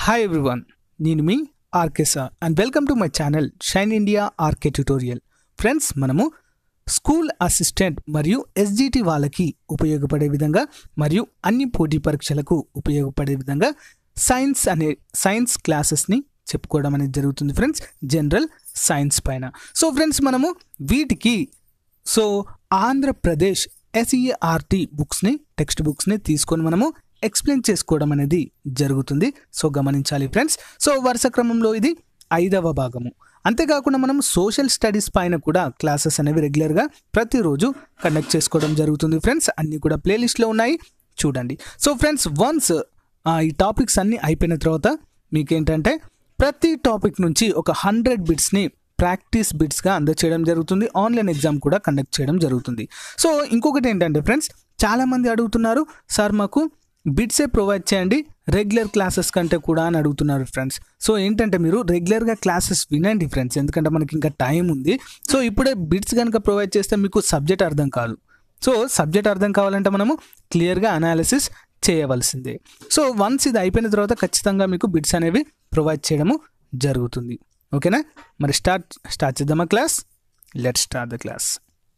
hi everyone నేను మీ RK sir and welcome to my channel shine India RK tutorial friends మనము school assistant మరియు SGT వాళ్ళకి ఉపయోగపడే విధంగా మరియు అన్ని పోటీ పరీక్షలకు ఉపయోగపడే విధంగా సైన్స్ అనే సైన్స్ క్లాసెస్ని చెప్పుకోవడం అనేది జరుగుతుంది ఫ్రెండ్స్ జనరల్ సైన్స్ పైన సో ఫ్రెండ్స్ మనము వీటికి సో ఆంధ్రప్రదేశ్ ఎస్ఈఆర్టీ బుక్స్ని టెక్స్ట్ బుక్స్ని తీసుకొని మనము ఎక్స్ప్లెయిన్ చేసుకోవడం అనేది జరుగుతుంది సో గమనించాలి ఫ్రెండ్స్ సో వరుస క్రమంలో ఇది ఐదవ భాగము అంతేకాకుండా మనం సోషల్ స్టడీస్ పైన కూడా క్లాసెస్ అనేవి రెగ్యులర్గా ప్రతిరోజు కండక్ట్ చేసుకోవడం జరుగుతుంది ఫ్రెండ్స్ అన్నీ కూడా ప్లేలిస్ట్లో ఉన్నాయి చూడండి సో ఫ్రెండ్స్ వన్స్ ఈ టాపిక్స్ అన్నీ అయిపోయిన తర్వాత మీకేంటంటే ప్రతి టాపిక్ నుంచి ఒక హండ్రెడ్ బిట్స్ని ప్రాక్టీస్ బిట్స్గా అందచేయడం జరుగుతుంది ఆన్లైన్ ఎగ్జామ్ కూడా కండక్ట్ చేయడం జరుగుతుంది సో ఇంకొకటి ఏంటంటే ఫ్రెండ్స్ చాలామంది అడుగుతున్నారు సార్ మాకు బిట్సే ప్రొవైడ్ చేయండి రెగ్యులర్ క్లాసెస్ కంటే కూడా అని అడుగుతున్నారు ఫ్రెండ్స్ సో ఏంటంటే మీరు రెగ్యులర్గా క్లాసెస్ వినండి ఫ్రెండ్స్ ఎందుకంటే మనకి ఇంకా టైం ఉంది సో ఇప్పుడే బిట్స్ కనుక ప్రొవైడ్ చేస్తే మీకు సబ్జెక్ట్ అర్థం కాదు సో సబ్జెక్ట్ అర్థం కావాలంటే మనము క్లియర్గా అనాలిసిస్ చేయవలసిందే సో వన్స్ ఇది అయిపోయిన తర్వాత ఖచ్చితంగా మీకు బిట్స్ అనేవి ప్రొవైడ్ చేయడము జరుగుతుంది ఓకేనా మరి స్టార్ట్ స్టార్ట్ చేద్దామా class let start the class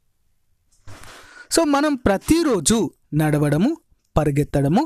so మనం ప్రతిరోజు నడవడము పరిగెత్తడము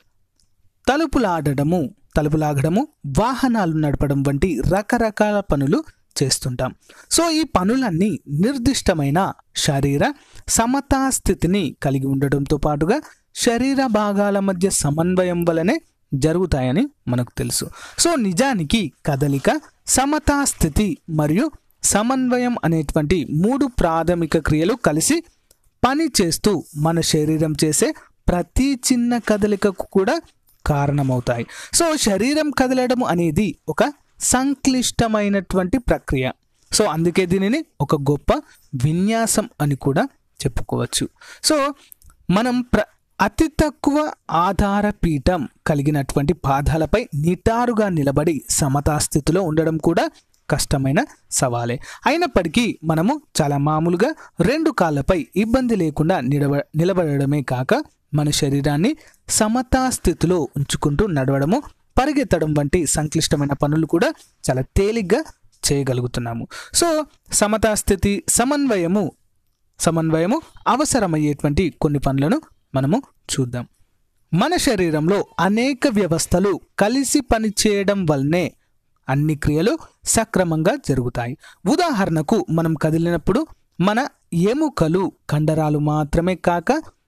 తలుపులాడడము తలుపులాగడము వాహనాలు నడపడం వంటి రకరకాల పనులు చేస్తుంటాం సో ఈ పనులన్నీ నిర్దిష్టమైన శరీర సమతా స్థితిని కలిగి ఉండడంతో పాటుగా శరీర భాగాల మధ్య సమన్వయం వలనే జరుగుతాయని మనకు తెలుసు సో నిజానికి కదలిక సమతా స్థితి మరియు సమన్వయం అనేటువంటి మూడు ప్రాథమిక క్రియలు కలిసి పని చేస్తూ మన శరీరం చేసే ప్రతి చిన్న కదలికకు కూడా కారణమవుతాయి సో శరీరం కదలడం అనేది ఒక సంక్లిష్టమైనటువంటి ప్రక్రియ సో అందుకే దీనిని ఒక గొప్ప విన్యాసం అని కూడా చెప్పుకోవచ్చు సో మనం ప్ర అతి తక్కువ ఆధార పీఠం కలిగినటువంటి పాదాలపై నిటారుగా నిలబడి సమతాస్థితిలో ఉండడం కూడా కష్టమైన సవాలే అయినప్పటికీ మనము చాలా మామూలుగా రెండు కాళ్ళపై ఇబ్బంది లేకుండా నిలబ నిలబడమే కాక మన శరీరాన్ని సమతా స్థితిలో ఉంచుకుంటూ నడవడము పరిగెత్తడం వంటి సంక్లిష్టమైన పనులు కూడా చాలా తేలిగ్గా చేయగలుగుతున్నాము సో సమతా స్థితి సమన్వయము సమన్వయము అవసరమయ్యేటువంటి కొన్ని పనులను మనము చూద్దాం మన శరీరంలో అనేక వ్యవస్థలు కలిసి పనిచేయడం వల్లనే అన్ని క్రియలు సక్రమంగా జరుగుతాయి ఉదాహరణకు మనం కదిలినప్పుడు మన ఎముకలు కండరాలు మాత్రమే కాక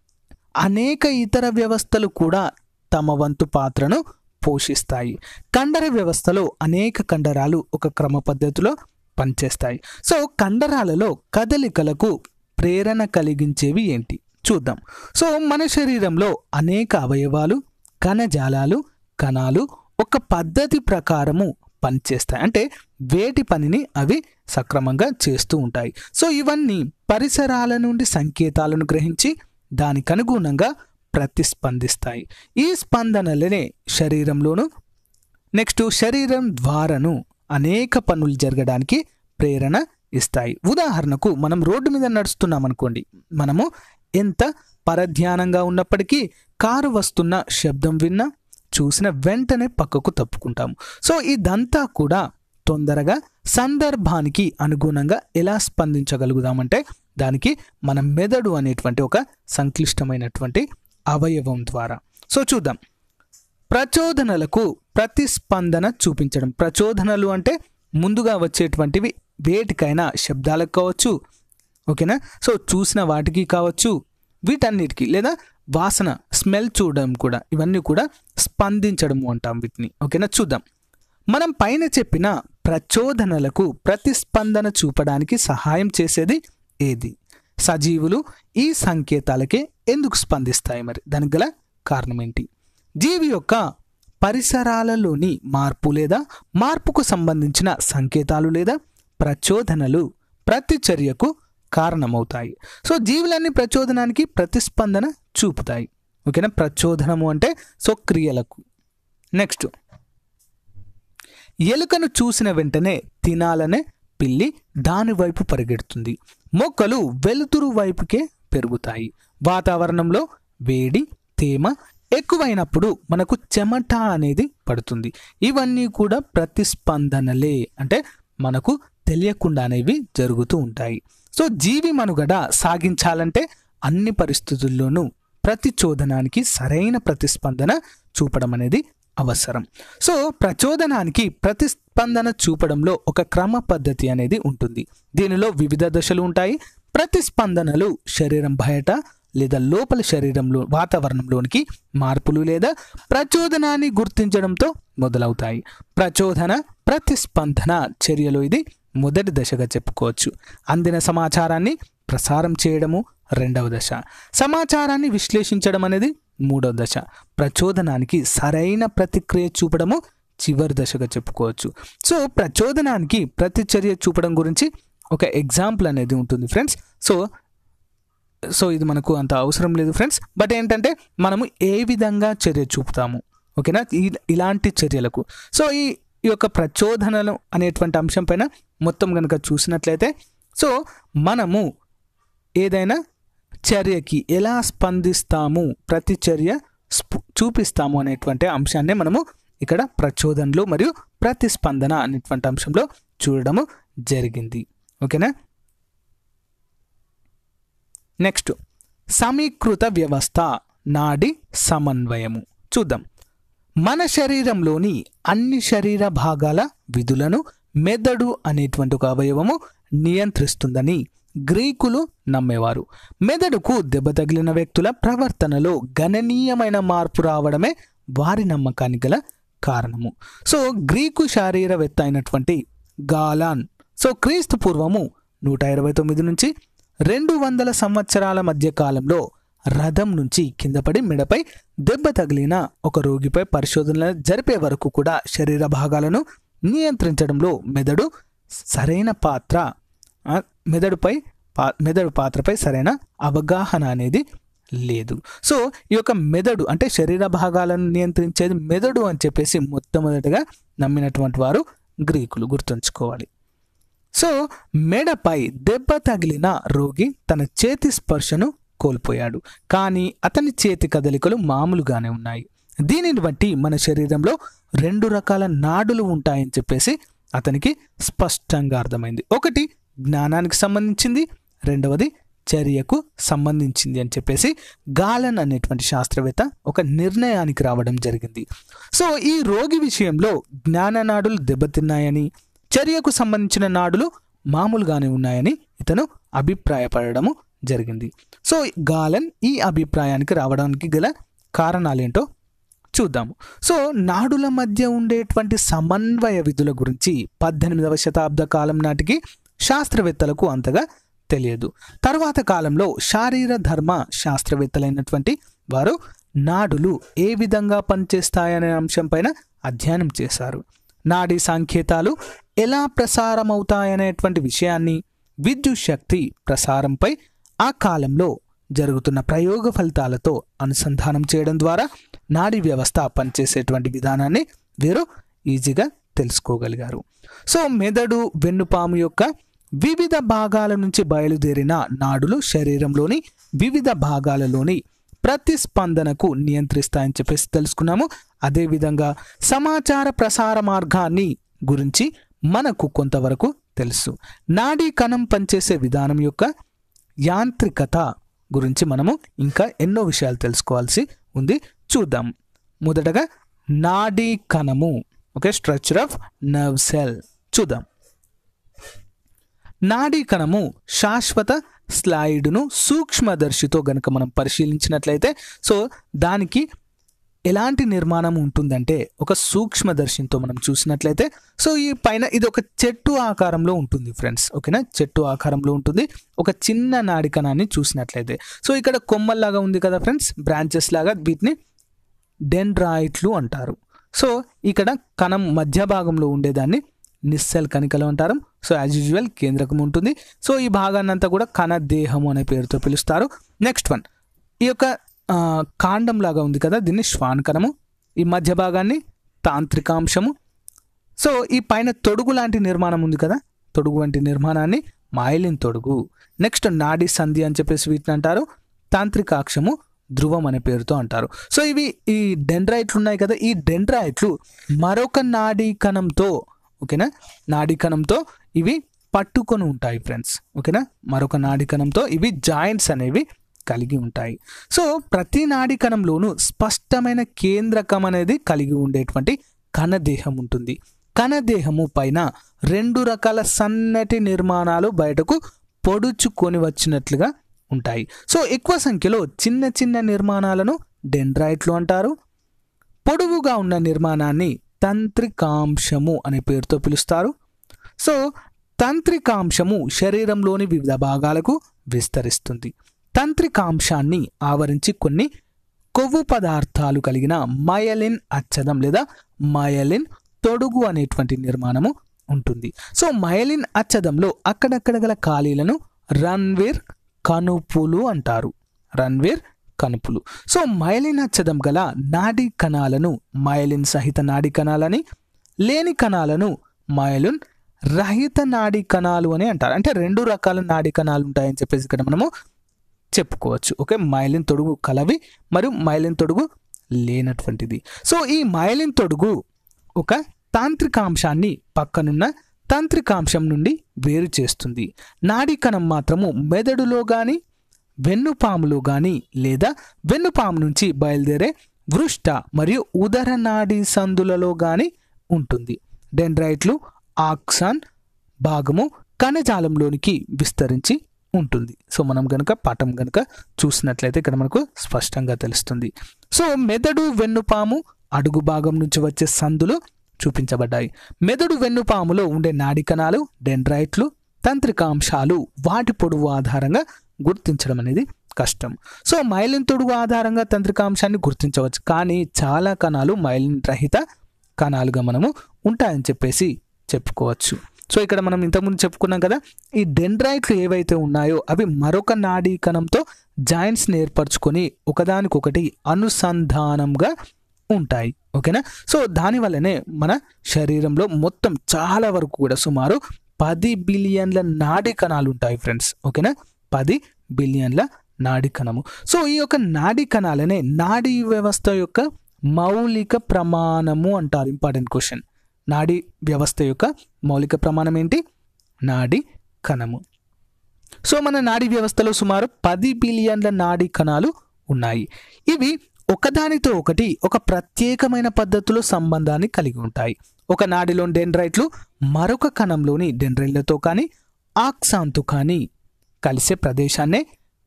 అనేక ఇతర వ్యవస్థలు కూడా తమ వంతు పాత్రను పోషిస్తాయి కండర వ్యవస్థలో అనేక కండరాలు ఒక క్రమ పద్ధతిలో పనిచేస్తాయి సో కండరాలలో కదలికలకు ప్రేరణ కలిగించేవి ఏంటి చూద్దాం సో మన శరీరంలో అనేక అవయవాలు కణజాలాలు కణాలు ఒక పద్ధతి ప్రకారము పనిచేస్తాయి అంటే వేటి పనిని అవి సక్రమంగా చేస్తూ ఉంటాయి సో ఇవన్నీ పరిసరాల నుండి సంకేతాలను గ్రహించి దానికి అనుగుణంగా ప్రతిస్పందిస్తాయి ఈ స్పందనలనే శరీరంలోను నెక్స్ట్ శరీరం ద్వారాను అనేక పనులు జరగడానికి ప్రేరణ ఇస్తాయి ఉదాహరణకు మనం రోడ్డు మీద నడుస్తున్నాం అనుకోండి మనము ఎంత పరధ్యానంగా ఉన్నప్పటికీ కారు వస్తున్న శబ్దం విన్నా చూసిన వెంటనే పక్కకు తప్పుకుంటాము సో ఇదంతా కూడా తొందరగా సందర్భానికి అనుగుణంగా ఎలా స్పందించగలుగుదామంటే దానికి మన మెదడు అనేటువంటి ఒక సంక్లిష్టమైనటువంటి అవయవం ద్వారా సో చూద్దాం ప్రచోదనలకు ప్రతిస్పందన చూపించడం ప్రచోదనలు అంటే ముందుగా వచ్చేటువంటివి వేటికైనా శబ్దాలకు కావచ్చు ఓకేనా సో చూసిన వాటికి కావచ్చు వీటన్నిటికీ లేదా వాసన స్మెల్ చూడడం కూడా ఇవన్నీ కూడా స్పందించడము అంటాం వీటిని ఓకేనా చూద్దాం మనం పైన చెప్పిన ప్రచోదనలకు ప్రతిస్పందన చూపడానికి సహాయం చేసేది ఏది సజీవులు ఈ సంకేతాలకే ఎందుకు స్పందిస్తాయి మరి దానికి గల కారణం ఏంటి జీవి యొక్క పరిసరాలలోని మార్పు లేదా మార్పుకు సంబంధించిన సంకేతాలు లేదా ప్రచోదనలు ప్రతిచర్యకు కారణమవుతాయి సో జీవులన్నీ ప్రచోదనానికి ప్రతిస్పందన చూపుతాయి ఓకేనా ప్రచోదనము అంటే సో క్రియలకు నెక్స్ట్ ఎలుకను చూసిన వెంటనే తినాలనే పిల్లి దాని వైపు పరిగెడుతుంది మొక్కలు వెలుతురు వైపుకే పెరుగుతాయి వాతావరణంలో వేడి తేమ ఎక్కువైనప్పుడు మనకు చెమట అనేది పడుతుంది ఇవన్నీ కూడా ప్రతిస్పందనలే అంటే మనకు తెలియకుండా అనేవి జరుగుతూ ఉంటాయి సో జీవి మనుగడ సాగించాలంటే అన్ని పరిస్థితుల్లోనూ ప్రతిచోదనానికి సరైన ప్రతిస్పందన చూపడం అనేది అవసరం సో ప్రచోదనానికి ప్రతిస్పందన చూపడంలో ఒక క్రమ పద్ధతి అనేది ఉంటుంది దీనిలో వివిధ దశలు ఉంటాయి ప్రతిస్పందనలు శరీరం బయట లేదా లోపల శరీరంలో వాతావరణంలోనికి మార్పులు లేదా ప్రచోదనాన్ని గుర్తించడంతో మొదలవుతాయి ప్రచోదన ప్రతిస్పందన చర్యలో ఇది మొదటి దశగా చెప్పుకోవచ్చు అందిన సమాచారాన్ని ప్రసారం చేయడము రెండవ దశ సమాచారాన్ని విశ్లేషించడం అనేది మూడవ దశ ప్రచోదనానికి సరైన ప్రతిక్రియ చూపడము చివరి దశగా చెప్పుకోవచ్చు సో ప్రచోదనానికి ప్రతిచర్య చూపడం గురించి ఒక ఎగ్జాంపుల్ అనేది ఉంటుంది ఫ్రెండ్స్ సో సో ఇది మనకు అంత అవసరం లేదు ఫ్రెండ్స్ బట్ ఏంటంటే మనము ఏ విధంగా చర్య చూపుతాము ఓకేనా ఈ- ఇలాంటి చర్యలకు సో ఈ ఈ యొక్క ప్రచోదనలు అనేటువంటి అంశం పైన మొత్తం కనుక చూసినట్లయితే సో మనము ఏదైనా చర్యకి ఎలా స్పందిస్తాము ప్రతి చర్య స్పు- చూపిస్తాము అనేటువంటి అంశాన్ని మనము ఇక్కడ ప్రచోదనలు మరియు ప్రతిస్పందన అనేటువంటి అంశంలో చూడడము జరిగింది ఓకేనా నెక్స్ట్ సమీకృత వ్యవస్థ నాడి సమన్వయము చూద్దాం మన శరీరంలోని అన్ని శరీర భాగాల విధులను మెదడు అనేటువంటి ఒక అవయవము నియంత్రిస్తుందని గ్రీకులు నమ్మేవారు మెదడుకు దెబ్బ తగిలిన వ్యక్తుల ప్రవర్తనలో గణనీయమైన మార్పు రావడమే వారి నమ్మకానికి గల కారణము సో గ్రీకు శారీరవేత్త అయినటువంటి గాలాన్ సో క్రీస్తు పూర్వము నూట ఇరవై తొమ్మిది నుంచి రెండు వందల సంవత్సరాల మధ్య కాలంలో రథం నుంచి కిందపడి మెడపై దెబ్బ తగిలిన ఒక రోగిపై పరిశోధనలు జరిపే వరకు కూడా శరీర భాగాలను నియంత్రించడంలో మెదడు సరైన పాత్ర ఆ, మెదడుపై పా మెదడు పాత్రపై సరైన అవగాహన అనేది లేదు సో ఈ యొక్క మెదడు అంటే శరీర భాగాలను నియంత్రించేది మెదడు అని చెప్పేసి మొట్టమొదటిగా నమ్మినటువంటి వారు గ్రీకులు గుర్తుంచుకోవాలి సో మెడపై దెబ్బ తగిలిన రోగి తన చేతి స్పర్శను కోల్పోయాడు కానీ అతని చేతి కదలికలు మామూలుగానే ఉన్నాయి దీనిని బట్టి మన శరీరంలో రెండు రకాల నాడులు ఉంటాయని చెప్పేసి అతనికి స్పష్టంగా అర్థమైంది ఒకటి జ్ఞానానికి సంబంధించింది రెండవది చర్యకు సంబంధించింది అని చెప్పేసి గాలన్ అనేటువంటి శాస్త్రవేత్త ఒక నిర్ణయానికి రావడం జరిగింది సో ఈ రోగి విషయంలో జ్ఞాన నాడులు దెబ్బతిన్నాయని చర్యకు సంబంధించిన నాడులు మామూలుగానే ఉన్నాయని ఇతను అభిప్రాయపడము జరిగింది సో గాలన్ ఈ అభిప్రాయానికి రావడానికి గల కారణాలేంటో చూద్దాము సో నాడుల మధ్య ఉండేటువంటి సమన్వయ విధుల గురించి పద్దెనిమిదవ శతాబ్ద కాలం నాటికి శాస్త్రవేత్తలకు అంతగా తెలియదు తర్వాత కాలంలో శారీర ధర్మ శాస్త్రవేత్తలైనటువంటి వారు నాడులు ఏ విధంగా పనిచేస్తాయనే అంశంపైన అధ్యయనం చేశారు నాడీ సంకేతాలు ఎలా ప్రసారమవుతాయనేటువంటి విషయాన్ని విద్యుత్ శక్తి ప్రసారంపై ఆ కాలంలో జరుగుతున్న ప్రయోగ ఫలితాలతో అనుసంధానం చేయడం ద్వారా నాడీ వ్యవస్థ పనిచేసేటువంటి విధానాన్ని వీరు ఈజీగా తెలుసుకోగలిగారు సో మెదడు వెన్నుపాము యొక్క వివిధ భాగాల నుంచి బయలుదేరిన నాడులు శరీరంలోని వివిధ భాగాలలోని ప్రతిస్పందనకు నియంత్రిస్తాయని చెప్పేసి తెలుసుకున్నాము అదేవిధంగా సమాచార ప్రసార మార్గాన్ని గురించి మనకు కొంతవరకు తెలుసు నాడీ కణం పనిచేసే విధానం యొక్క యాంత్రికత గురించి మనము ఇంకా ఎన్నో విషయాలు తెలుసుకోవాల్సి ఉంది చూద్దాం మొదటగా నాడీ కణము okay structure of nerve cell చూద్దాం నాడీ కణము శాశ్వత స్లైడ్ను సూక్ష్మదర్శితో గనుక మనం పరిశీలించినట్లయితే సో దానికి ఎలాంటి నిర్మాణం ఉంటుందంటే ఒక సూక్ష్మదర్శితో మనం చూసినట్లయితే సో ఈ పైన ఇది ఒక చెట్టు ఆకారంలో ఉంటుంది ఫ్రెండ్స్ ఓకేనా చెట్టు ఆకారంలో ఉంటుంది ఒక చిన్న నాడికణాన్ని చూసినట్లయితే సో ఇక్కడ కొమ్మల్లాగా ఉంది కదా ఫ్రెండ్స్ బ్రాంచెస్ లాగా వీటిని డెండ్రాయిట్లు అంటారు సో ఇక్కడ కణం మధ్య భాగంలో ఉండేదాన్ని నిస్సెల్ కణికలు అంటారు సో యాజ్ యూజువల్ కేంద్రకం ఉంటుంది సో ఈ భాగాన్ని అంతా కూడా కణ దేహము అనే పేరుతో పిలుస్తారు నెక్స్ట్ వన్ ఈ యొక్క ఆ, కాండం లాగా ఉంది కదా దీన్ని శ్వాన్ కణము ఈ మధ్య భాగాన్ని తాంత్రికాంశము సో ఈ పైన తొడుగు లాంటి నిర్మాణం ఉంది కదా తొడుగు వంటి నిర్మాణాన్ని మాయలిన్ తొడుగు నెక్స్ట్ నాడీ సంధి అని చెప్పేసి వీటిని అంటారు తాంత్రికాక్షము ధ్రువం అనే పేరుతో అంటారు సో ఇవి ఈ డెండ్రైట్లు ఉన్నాయి కదా ఈ డెండ్రైట్లు మరొక నాడీ కణంతో ఓకేనా నాడీ కణంతో ఇవి పట్టుకొని ఉంటాయి ఫ్రెండ్స్ ఓకేనా మరొక నాడీ కణంతో ఇవి జాయింట్స్ అనేవి కలిగి ఉంటాయి సో ప్రతి నాడీ కణంలోనూ స్పష్టమైన కేంద్రకం అనేది కలిగి ఉండేటువంటి కణదేహం ఉంటుంది కణదేహము పైన రెండు రకాల సన్నటి నిర్మాణాలు బయటకు పొడుచుకొని వచ్చినట్లుగా ఉంటాయి సో ఎక్కువ సంఖ్యలో చిన్న చిన్న నిర్మాణాలను డెండ్రైట్లు అంటారు పొడవుగా ఉన్న నిర్మాణాన్ని తంత్రికాంశము అనే పేరుతో పిలుస్తారు సో తంత్రికాంశము శరీరంలోని వివిధ భాగాలకు విస్తరిస్తుంది తంత్రికాంశాన్ని ఆవరించి కొన్ని కొవ్వు పదార్థాలు కలిగిన మయలిన్ అచ్చదం లేదా మయలిన్ తొడుగు అనేటువంటి నిర్మాణము ఉంటుంది సో మయలిన్ అచ్చదంలో అక్కడక్కడ గల ఖాళీలను రన్వీర్ కనుపులు అంటారు రన్వీర్ కనుపులు సో మైలిన్ అచ్చదం గల నాడీ కణాలను మైలిన్ సహిత నాడీ కణాలని లేని కణాలను మైలిన్ రహిత నాడీ కణాలు అని అంటారు అంటే రెండు రకాల నాడీ కణాలు ఉంటాయని చెప్పేసి ఇక్కడ మనము చెప్పుకోవచ్చు ఓకే మైలిన్ తొడుగు కలవి మరియు మైలిన్ తొడుగు లేనటువంటిది సో ఈ మైలిన్ తొడుగు ఒక తాంత్రికాంశాన్ని పక్కనున్న తాంత్రికాంశం నుండి వేరు చేస్తుంది నాడీ కణం మాత్రము మెదడులో కానీ వెన్నుపాములో కానీ లేదా వెన్నుపాము నుంచి బయలుదేరే వృష్ట మరియు ఉదర నాడీ సందులలో కానీ ఉంటుంది డెండ్రైట్లు ఆక్సాన్ భాగము కణజాలంలోనికి విస్తరించి ఉంటుంది సో మనం గనుక పటం గనుక చూసినట్లయితే ఇక్కడ మనకు స్పష్టంగా తెలుస్తుంది సో మెదడు వెన్నుపాము అడుగు భాగం నుంచి వచ్చే సందులు చూపించబడ్డాయి మెదడు వెన్నుపాములో ఉండే నాడి కణాలు డెండ్రైట్లు తంత్రికాంశాలు వాటి పొడవు ఆధారంగా గుర్తించడం అనేది కష్టం సో మైలిన్ తొడుగు ఆధారంగా తంత్రికాంశాన్ని గుర్తించవచ్చు కానీ చాలా కణాలు మైలిన్ రహిత కణాలుగా మనము ఉంటాయని చెప్పేసి చెప్పుకోవచ్చు సో ఇక్కడ మనం ఇంతకుముందు చెప్పుకున్నాం కదా ఈ డెండ్రైట్లు ఏవైతే ఉన్నాయో అవి మరొక నాడీ కణంతో జాయింట్స్ని ఏర్పరచుకొని ఒకదానికొకటి అనుసంధానంగా ఉంటాయి ఓకేనా సో దానివల్లనే మన శరీరంలో మొత్తం చాలా వరకు కూడా సుమారు పది బిలియన్ల నాడీ కణాలు ఉంటాయి ఫ్రెండ్స్ ఓకేనా పది బిలియన్ల నాడీ కణము సో ఈ యొక్క నాడీ కణాలనే నాడీ వ్యవస్థ యొక్క మౌలిక ప్రమాణము అంటారు ఇంపార్టెంట్ క్వశ్చన్ నాడీ వ్యవస్థ యొక్క మౌలిక ప్రమాణం ఏంటి నాడీ కణము సో మన నాడీ వ్యవస్థలో సుమారు పది బిలియన్ల నాడీ కణాలు ఉన్నాయి ఇవి ఒకదానితో ఒకటి ఒక ప్రత్యేకమైన పద్ధతిలో సంబంధాన్ని కలిగి ఉంటాయి ఒక నాడిలోని డెండ్రైట్లు మరొక కణంలోని డెండ్రైట్లతో కానీ ఆక్సాన్తో కానీ కలిసే ప్రదేశాన్నే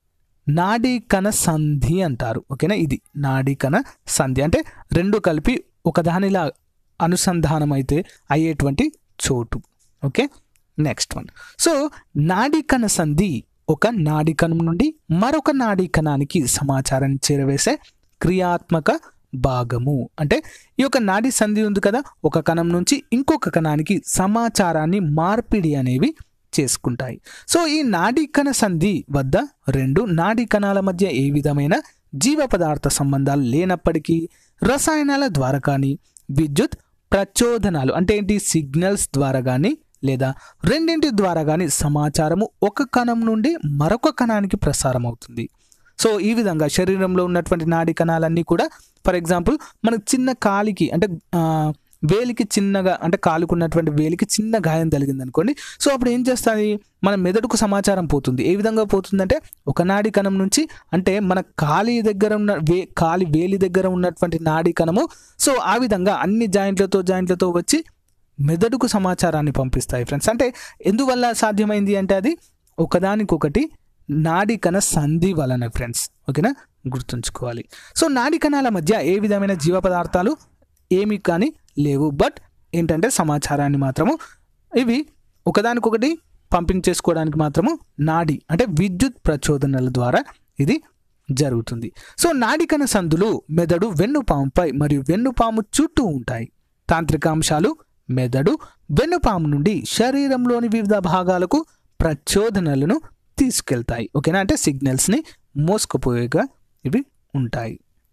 నాడీ కణ సంధి అంటారు ఓకేనా ఇది నాడీ కణ సంధి అంటే రెండు కలిపి ఒకదానిలా అనుసంధానం అయితే అయ్యేటువంటి చోటు ఓకే నెక్స్ట్ వన్ సో నాడీ కణ సంధి ఒక నాడీ కణం నుండి మరొక నాడీ కణానికి సమాచారాన్ని చేరవేసే క్రియాత్మక భాగము అంటే ఈ యొక్క నాడీ సంధి ఉంది కదా ఒక కణం నుంచి ఇంకొక కణానికి సమాచారాన్ని మార్పిడి అనేవి చేసుకుంటాయి సో ఈ నాడీ కణ సంధి వద్ద రెండు నాడీ కణాల మధ్య ఏ విధమైన జీవ పదార్థ సంబంధాలు లేనప్పటికీ రసాయనాల ద్వారా కానీ విద్యుత్ ప్రచోదనాలు అంటే ఏంటి సిగ్నల్స్ ద్వారా కానీ లేదా రెండింటి ద్వారా కానీ సమాచారము ఒక కణం నుండి మరొక కణానికి ప్రసారం అవుతుంది సో ఈ విధంగా శరీరంలో ఉన్నటువంటి నాడీ కణాలన్నీ కూడా ఫర్ ఎగ్జాంపుల్ మనకు చిన్న కాలికి అంటే ఆ, వేలికి చిన్నగా అంటే కాలుకున్నటువంటి వేలికి చిన్న గాయం తగిలింది అనుకోండి సో అప్పుడు ఏం చేస్తుంది మన మెదడుకు సమాచారం పోతుంది ఏ విధంగా పోతుందంటే ఒక నాడీ కణం నుంచి అంటే మన కాలి దగ్గర ఉన్న వే కాలి వేలి దగ్గర ఉన్నటువంటి నాడీ కణము సో ఆ విధంగా అన్ని జాయింట్లతో జాయింట్లతో వచ్చి మెదడుకు సమాచారాన్ని పంపిస్తాయి ఫ్రెండ్స్ అంటే ఎందువల్ల సాధ్యమైంది అంటే అది ఒకదానికొకటి నాడీ కణ సంధి వలన ఫ్రెండ్స్ ఓకేనా గుర్తుంచుకోవాలి సో నాడీ కణాల మధ్య ఏ విధమైన జీవ పదార్థాలు ఏమి కానీ లేవు బట్ ఏంటంటే సమాచారాన్ని మాత్రము ఇవి ఒకదానికొకటి పంపించేసుకోవడానికి మాత్రము నాడి అంటే విద్యుత్ ప్రచోదనల ద్వారా ఇది జరుగుతుంది సో నాడికణ సందులు మెదడు వెన్నుపాముపై మరియు వెన్నుపాము చుట్టూ ఉంటాయి తాంత్రికాంశాలు మెదడు వెన్నుపాము నుండి శరీరంలోని వివిధ భాగాలకు ప్రచోదనలను తీసుకెళ్తాయి ఓకేనా అంటే సిగ్నల్స్ని మోసుకుపోయేగా ఇవి ఉంటాయి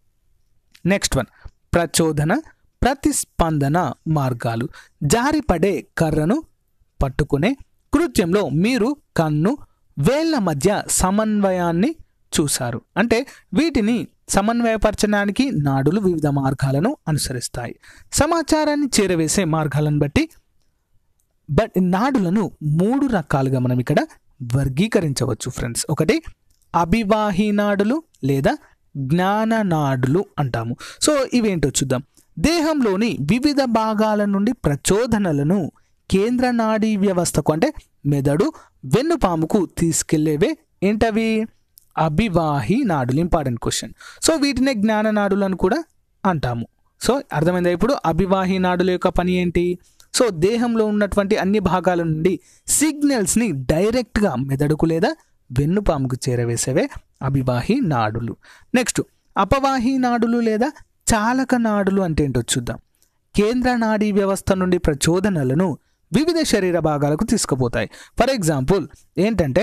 నెక్స్ట్ వన్ ప్రచోదన ప్రతిస్పందన మార్గాలు జారిపడే కర్రను పట్టుకునే కృత్యంలో మీరు కన్ను వేళ్ల మధ్య సమన్వయాన్ని చూశారు అంటే వీటిని సమన్వయపరచడానికి నాడులు వివిధ మార్గాలను అనుసరిస్తాయి సమాచారాన్ని చేరవేసే మార్గాలను బట్టి బట్ నాడులను మూడు రకాలుగా మనం ఇక్కడ వర్గీకరించవచ్చు ఫ్రెండ్స్ ఒకటి అభివాహి నాడులు లేదా జ్ఞాన నాడులు అంటాము సో ఇవేంటో చూద్దాం దేహంలోని వివిధ భాగాల నుండి ప్రచోదనలను కేంద్ర నాడీ వ్యవస్థకు అంటే మెదడు వెన్నుపాముకు తీసుకెళ్లేవే ఏంటవి అభివాహి నాడులు ఇంపార్టెంట్ క్వశ్చన్ సో వీటినే జ్ఞాన నాడులు అని కూడా అంటాము సో అర్థమైందా ఇప్పుడు అభివాహి నాడుల యొక్క పని ఏంటి సో దేహంలో ఉన్నటువంటి అన్ని భాగాల నుండి సిగ్నల్స్ని డైరెక్ట్గా మెదడుకు లేదా వెన్నుపాముకు చేరవేసేవే అభివాహి నాడులు నెక్స్ట్ అపవాహి నాడులు లేదా చాలక నాడులు అంటే ఏంటో చూద్దాం కేంద్ర నాడీ వ్యవస్థ నుండి ప్రచోదనలను వివిధ శరీర భాగాలకు తీసుకుపోతాయి ఫర్ ఎగ్జాంపుల్ ఏంటంటే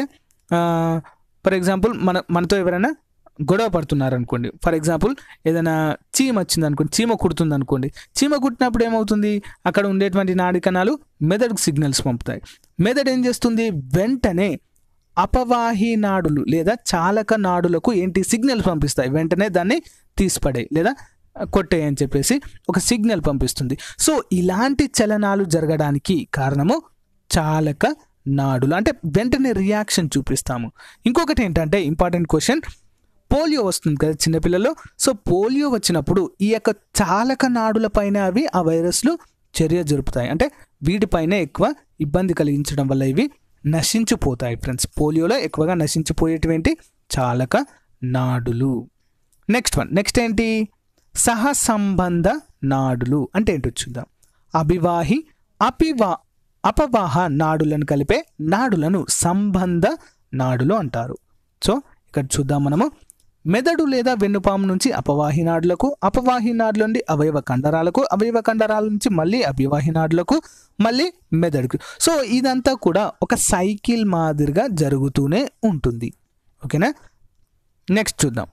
ఫర్ ఎగ్జాంపుల్ మన మనతో ఎవరైనా గొడవ పడుతున్నారు అనుకోండి ఫర్ ఎగ్జాంపుల్ ఏదైనా చీమ వచ్చింది అనుకోండి చీమ కుడుతుంది అనుకోండి చీమ కుట్టినప్పుడు ఏమవుతుంది అక్కడ ఉండేటువంటి నాడి కణాలు మెదడుకు సిగ్నల్స్ పంపుతాయి మెదడు ఏం చేస్తుంది వెంటనే అపవాహి నాడులు లేదా చాలక నాడులకు ఏంటి సిగ్నల్స్ పంపిస్తాయి వెంటనే దాన్ని తీసిపడే లేదా కొట్టే అని చెప్పేసి ఒక సిగ్నల్ పంపిస్తుంది సో ఇలాంటి చలనాలు జరగడానికి కారణము చాలక నాడులు అంటే వెంటనే రియాక్షన్ చూపిస్తాము ఇంకొకటి ఏంటంటే ఇంపార్టెంట్ క్వశ్చన్ పోలియో వస్తుంది కదా చిన్నపిల్లల్లో సో పోలియో వచ్చినప్పుడు ఈ యొక్క చాలక నాడుల పైన అవి ఆ వైరస్లు చర్య జరుపుతాయి అంటే వీటిపైన ఎక్కువ ఇబ్బంది కలిగించడం వల్ల ఇవి నశించిపోతాయి ఫ్రెండ్స్ పోలియోలో ఎక్కువగా నశించిపోయేటువంటి చాలక నాడులు నెక్స్ట్ వన్ నెక్స్ట్ ఏంటి సహసంబంధ నాడులు అంటే ఏంటో చూద్దాం అభివాహి అపివా అపవాహ నాడులను కలిపే నాడులను సంబంధ నాడులు అంటారు సో ఇక్కడ చూద్దాం మనము మెదడు లేదా వెన్నుపాము నుంచి అపవాహి నాడులకు అపవాహి నాడుల నుండి అవయవ కండరాలకు అవయవ కండరాల నుంచి మళ్ళీ అభివాహి నాడులకు మళ్ళీ మెదడుకు సో ఇదంతా కూడా ఒక సైకిల్ మాదిరిగా జరుగుతూనే ఉంటుంది ఓకేనా నెక్స్ట్ చూద్దాం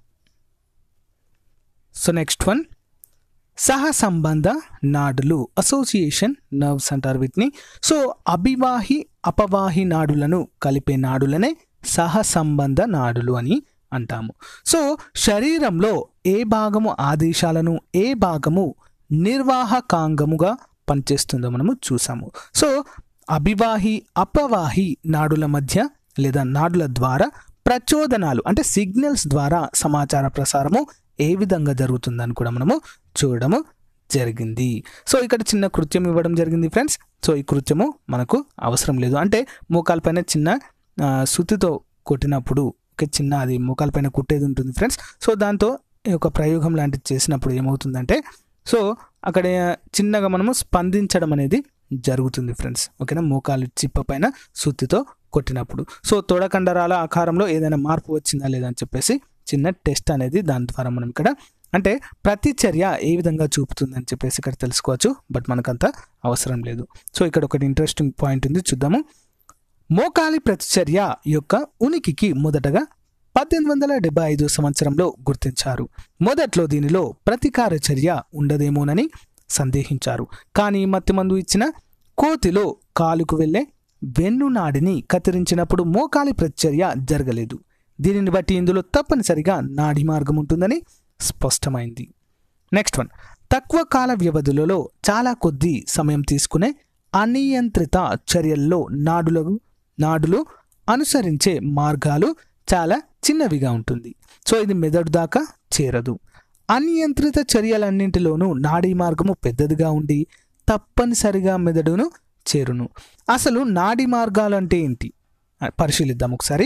సో నెక్స్ట్ వన్ సహసంబంధ నాడులు అసోసియేషన్ నర్వ్స్ అంటారు వీటిని సో అభివాహి అపవాహి నాడులను కలిపే నాడులనే సహసంబంధ నాడులు అని అంటాము సో శరీరంలో ఏ భాగము ఆదేశాలను ఏ భాగము నిర్వాహకాంగముగా పనిచేస్తుందో మనము చూసాము సో అభివాహి అపవాహి నాడుల మధ్య లేదా నాడుల ద్వారా ప్రచోదనాలు అంటే సిగ్నల్స్ ద్వారా సమాచార ప్రసారము ఏ విధంగా జరుగుతుందని కూడా మనము చూడడము జరిగింది సో ఇక్కడ చిన్న కృత్యం ఇవ్వడం జరిగింది ఫ్రెండ్స్ సో ఈ కృత్యము మనకు అవసరం లేదు అంటే మోకాలపైన చిన్న ఆ, సుత్తితో కొట్టినప్పుడు ఒక చిన్న అది మోకాలపైన కుట్టేది ఉంటుంది ఫ్రెండ్స్ సో దాంతో ఈ యొక్క ప్రయోగం లాంటిది చేసినప్పుడు ఏమవుతుందంటే సో అక్కడ చిన్నగా మనము స్పందించడం అనేది జరుగుతుంది ఫ్రెండ్స్ ఓకేనా మోకాలు చిప్ప పైన సుత్తితో కొట్టినప్పుడు సో తొడకండరాల ఆకారంలో ఏదైనా మార్పు వచ్చిందా లేదా అని చెప్పేసి చిన్న టెస్ట్ అనేది దాని ద్వారా మనం ఇక్కడ అంటే ప్రతిచర్య ఏ విధంగా చూపుతుందని చెప్పేసి ఇక్కడ తెలుసుకోవచ్చు బట్ మనకంత అవసరం లేదు సో ఇక్కడ ఒకటి ఇంట్రెస్టింగ్ పాయింట్ ఉంది చూద్దాము మోకాలి ప్రతిచర్య యొక్క ఉనికికి మొదటగా పద్దెనిమిది వందల డెబ్బై ఐదు సంవత్సరంలో గుర్తించారు మొదట్లో దీనిలో ప్రతీకార చర్య ఉండదేమోనని సందేహించారు కానీ మత్తిమందు ఇచ్చిన కోతిలో కాలుకు వెళ్ళే వెన్నునాడిని కత్తిరించినప్పుడు మోకాలి ప్రతిచర్య జరగలేదు దీనిని బట్టి ఇందులో తప్పనిసరిగా నాడి మార్గం ఉంటుందని స్పష్టమైంది నెక్స్ట్ వన్ తక్కువ కాల వ్యవధులలో చాలా కొద్ది సమయం తీసుకునే అనియంత్రిత చర్యల్లో నాడులకు నాడులు అనుసరించే మార్గాలు చాలా చిన్నవిగా ఉంటుంది సో ఇది మెదడు దాకా చేరదు అనియంత్రిత చర్యలన్నింటిలోనూ నాడీ మార్గము పెద్దదిగా ఉండి తప్పనిసరిగా మెదడును చేరును అసలు నాడీ మార్గాలు అంటే ఏంటి ఆ, పరిశీలిద్దాం ఒకసారి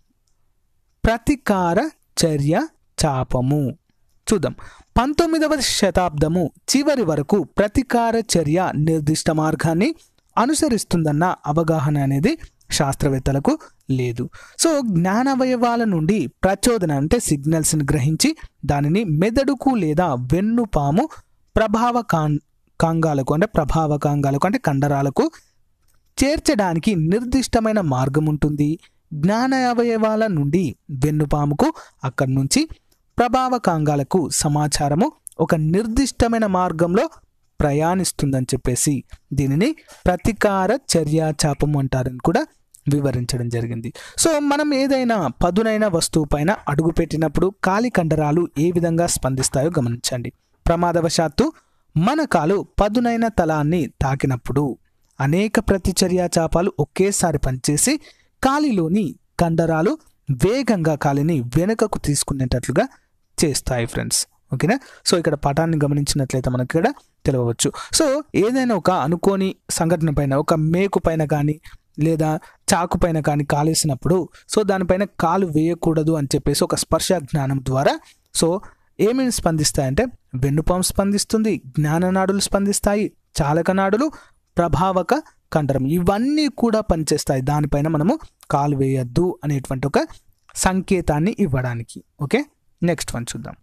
ప్రతికార చర్య చాపము చూద్దాం పంతొమ్మిదవ శతాబ్దము చివరి వరకు ప్రతికార చర్య నిర్దిష్ట మార్గాన్ని అనుసరిస్తుందన్న అవగాహన అనేది శాస్త్రవేత్తలకు లేదు సో జ్ఞానవయవాల నుండి ప్రచోదన అంటే సిగ్నల్స్ని గ్రహించి దానిని మెదడుకు లేదా వెన్నుపాము ప్రభావ కాం కాంగాలకు అంటే ప్రభావకాంగాలకు అంటే కండరాలకు చేర్చడానికి నిర్దిష్టమైన మార్గం ఉంటుంది జ్ఞాన అవయవాల నుండి వెన్నుపాముకు అక్కడి నుంచి ప్రభావకాంగాలకు సమాచారము ఒక నిర్దిష్టమైన మార్గంలో ప్రయాణిస్తుందని చెప్పేసి దీనిని ప్రతికార చర్యాచాపం అంటారని కూడా వివరించడం జరిగింది సో మనం ఏదైనా పదునైన వస్తువు పైన అడుగు పెట్టినప్పుడు కాలి కండరాలు ఏ విధంగా స్పందిస్తాయో గమనించండి ప్రమాదవశాత్తు మన కాలు పదునైన తలాన్ని తాకినప్పుడు అనేక ప్రతిచర్య చాపాలు ఒకేసారి పనిచేసి కాలిలోని కండరాలు వేగంగా కాలిని వెనుకకు తీసుకునేటట్లుగా చేస్తాయి ఫ్రెండ్స్ ఓకేనా సో ఇక్కడ పటాన్ని గమనించినట్లయితే మనకి ఇక్కడ తెలవచ్చు సో ఏదైనా ఒక అనుకోని సంఘటన పైన ఒక మేకు పైన కానీ లేదా చాకు పైన కానీ కాలేసినప్పుడు సో దానిపైన కాలు వేయకూడదు అని చెప్పేసి ఒక స్పర్శ జ్ఞానం ద్వారా సో ఏమేమి స్పందిస్తాయంటే వెన్నుపాము స్పందిస్తుంది జ్ఞాననాడులు స్పందిస్తాయి చాలక నాడులు ప్రభావక కండరం ఇవన్నీ కూడా పనిచేస్తాయి దానిపైన మనము కాలు వేయద్దు అనేటువంటి ఒక సంకేతాన్ని ఇవ్వడానికి ఓకే నెక్స్ట్ వన్ చూద్దాం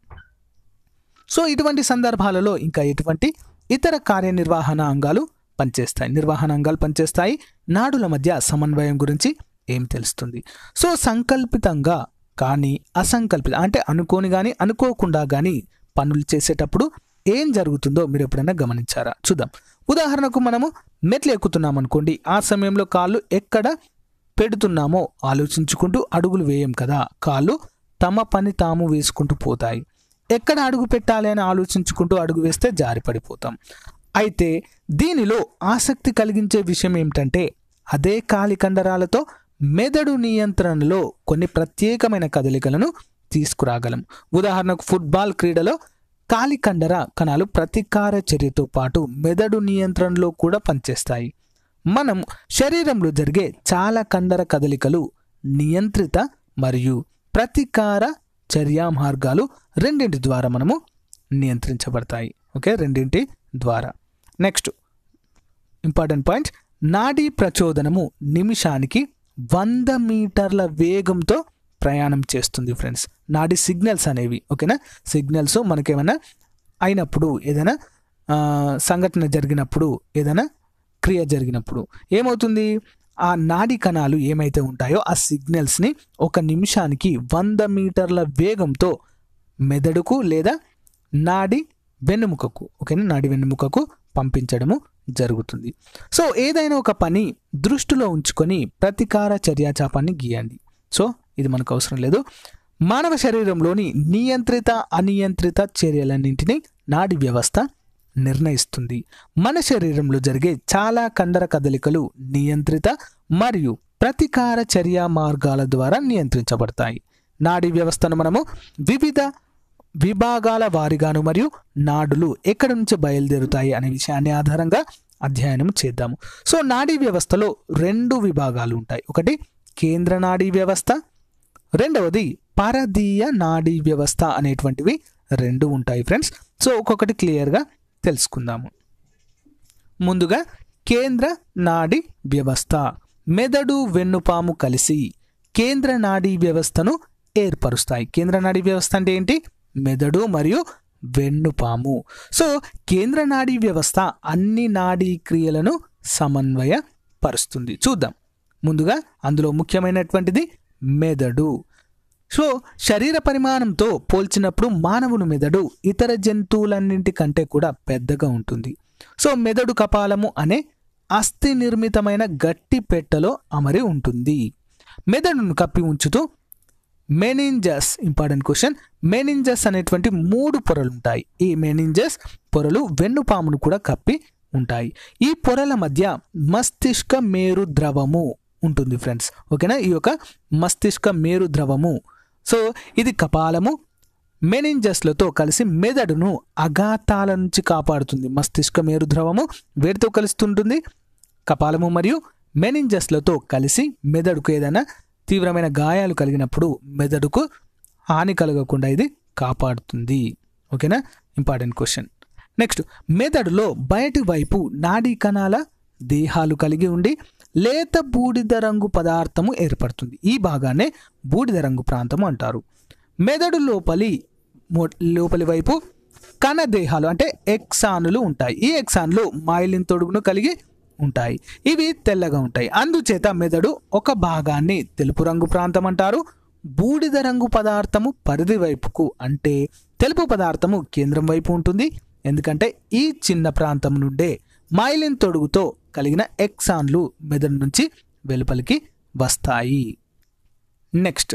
సో ఇటువంటి సందర్భాలలో ఇంకా ఎటువంటి ఇతర కార్యనిర్వహణ అంగాలు పనిచేస్తాయి నిర్వహణ అంగాలు పనిచేస్తాయి నాడుల మధ్య సమన్వయం గురించి ఏం తెలుస్తుంది సో సంకల్పితంగా కానీ అసంకల్పిత అంటే అనుకోని కానీ అనుకోకుండా కానీ పనులు చేసేటప్పుడు ఏం జరుగుతుందో మీరు ఎప్పుడైనా గమనించారా చూద్దాం ఉదాహరణకు మనము మెట్లు ఎక్కుతున్నాం అనుకోండి ఆ సమయంలో కాళ్ళు ఎక్కడ పెడుతున్నామో ఆలోచించుకుంటూ అడుగులు వేయం కదా కాళ్ళు తమ పని తాము వేసుకుంటూ పోతాయి ఎక్కడ అడుగు పెట్టాలి అని ఆలోచించుకుంటూ అడుగు వేస్తే జారి పడిపోతాం అయితే దీనిలో ఆసక్తి కలిగించే విషయం ఏమిటంటే అదే కాలి కండరాలతో మెదడు నియంత్రణలో కొన్ని ప్రత్యేకమైన కదలికలను తీసుకురాగలం ఉదాహరణకు ఫుట్బాల్ క్రీడలో కాలి కండర కణాలు ప్రతీకార చర్యతో పాటు మెదడు నియంత్రణలో కూడా పనిచేస్తాయి మనం శరీరంలో జరిగే చాలా కండర కదలికలు నియంత్రిత మరియు ప్రతీకార చర్యా మార్గాలు రెండింటి ద్వారా మనము నియంత్రించబడతాయి ఓకే రెండింటి ద్వారా నెక్స్ట్ ఇంపార్టెంట్ పాయింట్ నాడీ ప్రచోదనము నిమిషానికి వంద మీటర్ల వేగంతో ప్రయాణం చేస్తుంది ఫ్రెండ్స్ నాడీ సిగ్నల్స్ అనేవి ఓకేనా సిగ్నల్స్ మనకేమైనా అయినప్పుడు ఏదైనా ఆ, సంఘటన జరిగినప్పుడు ఏదైనా క్రియ జరిగినప్పుడు ఏమవుతుంది ఆ నాడీ కణాలు ఏమైతే ఉంటాయో ఆ సిగ్నల్స్ని ఒక నిమిషానికి వంద మీటర్ల వేగంతో మెదడుకు లేదా నాడి వెన్నెముకకు ఓకేనా నాడి వెన్నెముకకు పంపించడము జరుగుతుంది సో ఏదైనా ఒక పని దృష్టిలో ఉంచుకొని ప్రతీకార చర్యాచాపాన్ని గీయండి సో ఇది మనకు అవసరం లేదు మానవ శరీరంలోని నియంత్రిత అనియంత్రిత చర్యలన్నింటినీ నాడి వ్యవస్థ నిర్ణయిస్తుంది మన శరీరంలో జరిగే చాలా కండర కదలికలు నియంత్రిత మరియు ప్రతీకార చర్య మార్గాల ద్వారా నియంత్రించబడతాయి నాడీ వ్యవస్థను మనము వివిధ విభాగాల వారిగాను మరియు నాడులు ఎక్కడి నుంచి బయలుదేరుతాయి అనే విషయాన్ని ఆధారంగా అధ్యయనం చేద్దాము సో నాడీ వ్యవస్థలో రెండు విభాగాలు ఉంటాయి ఒకటి కేంద్ర నాడీ వ్యవస్థ రెండవది పరదీయ నాడీ వ్యవస్థ అనేటువంటివి రెండు ఉంటాయి ఫ్రెండ్స్ సో ఒక్కొక్కటి క్లియర్గా తెలుసుకుందాము ముందుగా కేంద్ర నాడీ వ్యవస్థ మెదడు వెన్నుపాము కలిసి కేంద్ర నాడీ వ్యవస్థను ఏర్పరుస్తాయి కేంద్ర నాడీ వ్యవస్థ అంటే ఏంటి మెదడు మరియు వెన్నుపాము సో కేంద్ర నాడీ వ్యవస్థ అన్ని నాడీ క్రియలను సమన్వయపరుస్తుంది చూద్దాం ముందుగా అందులో ముఖ్యమైనటువంటిది మెదడు సో శరీర పరిమాణంతో పోల్చినప్పుడు మానవుని మెదడు ఇతర జంతువులన్నింటి కంటే కూడా పెద్దగా ఉంటుంది సో మెదడు కపాలము అనే అస్థి నిర్మితమైన గట్టి పెట్టెలో అమరి ఉంటుంది మెదడును కప్పి ఉంచుతూ మెనింజస్ ఇంపార్టెంట్ క్వశ్చన్ మెనింజస్ అనేటువంటి మూడు పొరలు ఉంటాయి ఈ మెనింజస్ పొరలు వెన్నుపామును కూడా కప్పి ఉంటాయి ఈ పొరల మధ్య మస్తిష్క మేరు ద్రవము ఉంటుంది ఫ్రెండ్స్ ఓకేనా ఈ యొక్క మస్తిష్క మేరు ద్రవము సో ఇది కపాలము మెనింజస్లతో కలిసి మెదడును అఘాతాల నుంచి కాపాడుతుంది మస్తిష్క మేరు ద్రవము వేటితో కలుస్తుంటుంది కపాలము మరియు మెనింజస్లతో కలిసి మెదడుకు ఏదైనా తీవ్రమైన గాయాలు కలిగినప్పుడు మెదడుకు హాని కలగకుండా ఇది కాపాడుతుంది ఓకేనా ఇంపార్టెంట్ క్వశ్చన్ నెక్స్ట్ మెదడులో బయటి వైపు నాడీ కణాల దేహాలు కలిగి ఉండి లేత బూడిద రంగు పదార్థము ఏర్పడుతుంది ఈ భాగాన్నే బూడిద రంగు ప్రాంతము అంటారు మెదడు లోపలి మొ- లోపలి వైపు కణదేహాలు అంటే ఎక్సానులు ఉంటాయి ఈ ఎక్సాన్లు మైలిన్ తొడుగును కలిగి ఉంటాయి ఇవి తెల్లగా ఉంటాయి అందుచేత మెదడు ఒక భాగాన్ని తెలుపు రంగు ప్రాంతం అంటారు బూడిద రంగు పదార్థము పరిధి వైపుకు అంటే తెలుపు పదార్థము కేంద్రం వైపు ఉంటుంది ఎందుకంటే ఈ చిన్న ప్రాంతం నుండే మైలిన్ తొడుగుతో కలిగిన ఎక్సాన్లు మెదడు నుంచి వెలుపలికి వస్తాయి నెక్స్ట్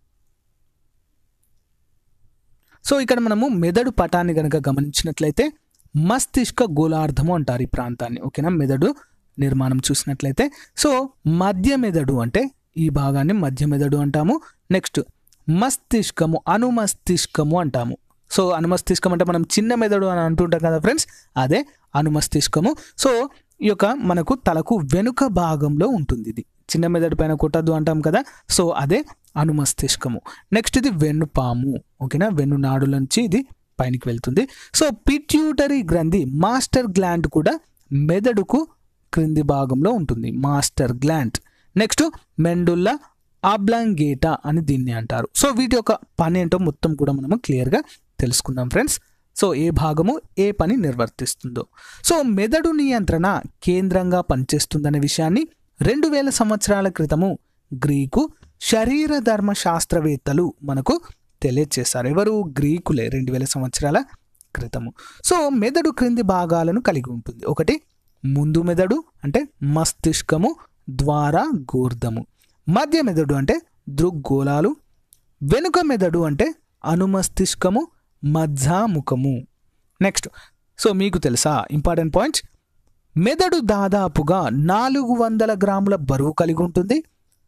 సో ఇక్కడ మనము మెదడు పటాన్ని గనక గమనించినట్లయితే మస్తిష్క గోళార్ధము అంటారు ఈ ప్రాంతాన్ని ఓకేనా మెదడు నిర్మాణం చూసినట్లయితే సో మధ్య మెదడు అంటే ఈ భాగాన్ని మధ్య మెదడు అంటాము నెక్స్ట్ మస్తిష్కము అనుమస్తిష్కము అంటాము సో అనుమస్తిష్కం అంటే మనం చిన్న మెదడు అని అంటుంటాం కదా ఫ్రెండ్స్ అదే అనుమస్తిష్కము సో ఈ యొక్క మనకు తలకు వెనుక భాగంలో ఉంటుంది ఇది చిన్న మెదడు పైన కొట్టద్దు అంటాం కదా సో అదే అనుమస్తిష్కము నెక్స్ట్ ఇది వెన్నుపాము ఓకేనా వెన్ను నాడుల నుంచి ఇది పైనకి వెళ్తుంది సో పిట్యూటరీ గ్రంథి మాస్టర్ గ్లాండ్ కూడా మెదడుకు క్రింది భాగంలో ఉంటుంది master gland next medulla oblongata అని దీన్ని అంటారు సో వీటి యొక్క పని ఏంటో మొత్తం కూడా మనము క్లియర్గా తెలుసుకుందాం ఫ్రెండ్స్ సో ఏ భాగము ఏ పని నిర్వర్తిస్తుందో సో మెదడు నియంత్రణ కేంద్రంగా పనిచేస్తుందనే విషయాన్ని రెండు వేల సంవత్సరాల క్రితము గ్రీకు శరీర ధర్మ శాస్త్రవేత్తలు మనకు తెలియజేశారు ఎవరు గ్రీకులే రెండు వేల సంవత్సరాల క్రితము సో మెదడు క్రింది భాగాలను కలిగి ఉంటుంది ఒకటి ముందు మెదడు అంటే మస్తిష్కము ద్వారా గోర్ధము మధ్య మెదడు అంటే దృగ్గోళాలు వెనుక మెదడు అంటే అనుమస్తిష్కము మధ్యాముఖము నెక్స్ట్ సో మీకు తెలుసా ఇంపార్టెంట్ పాయింట్స్ మెదడు దాదాపుగా నాలుగు వందల గ్రాముల బరువు కలిగి ఉంటుంది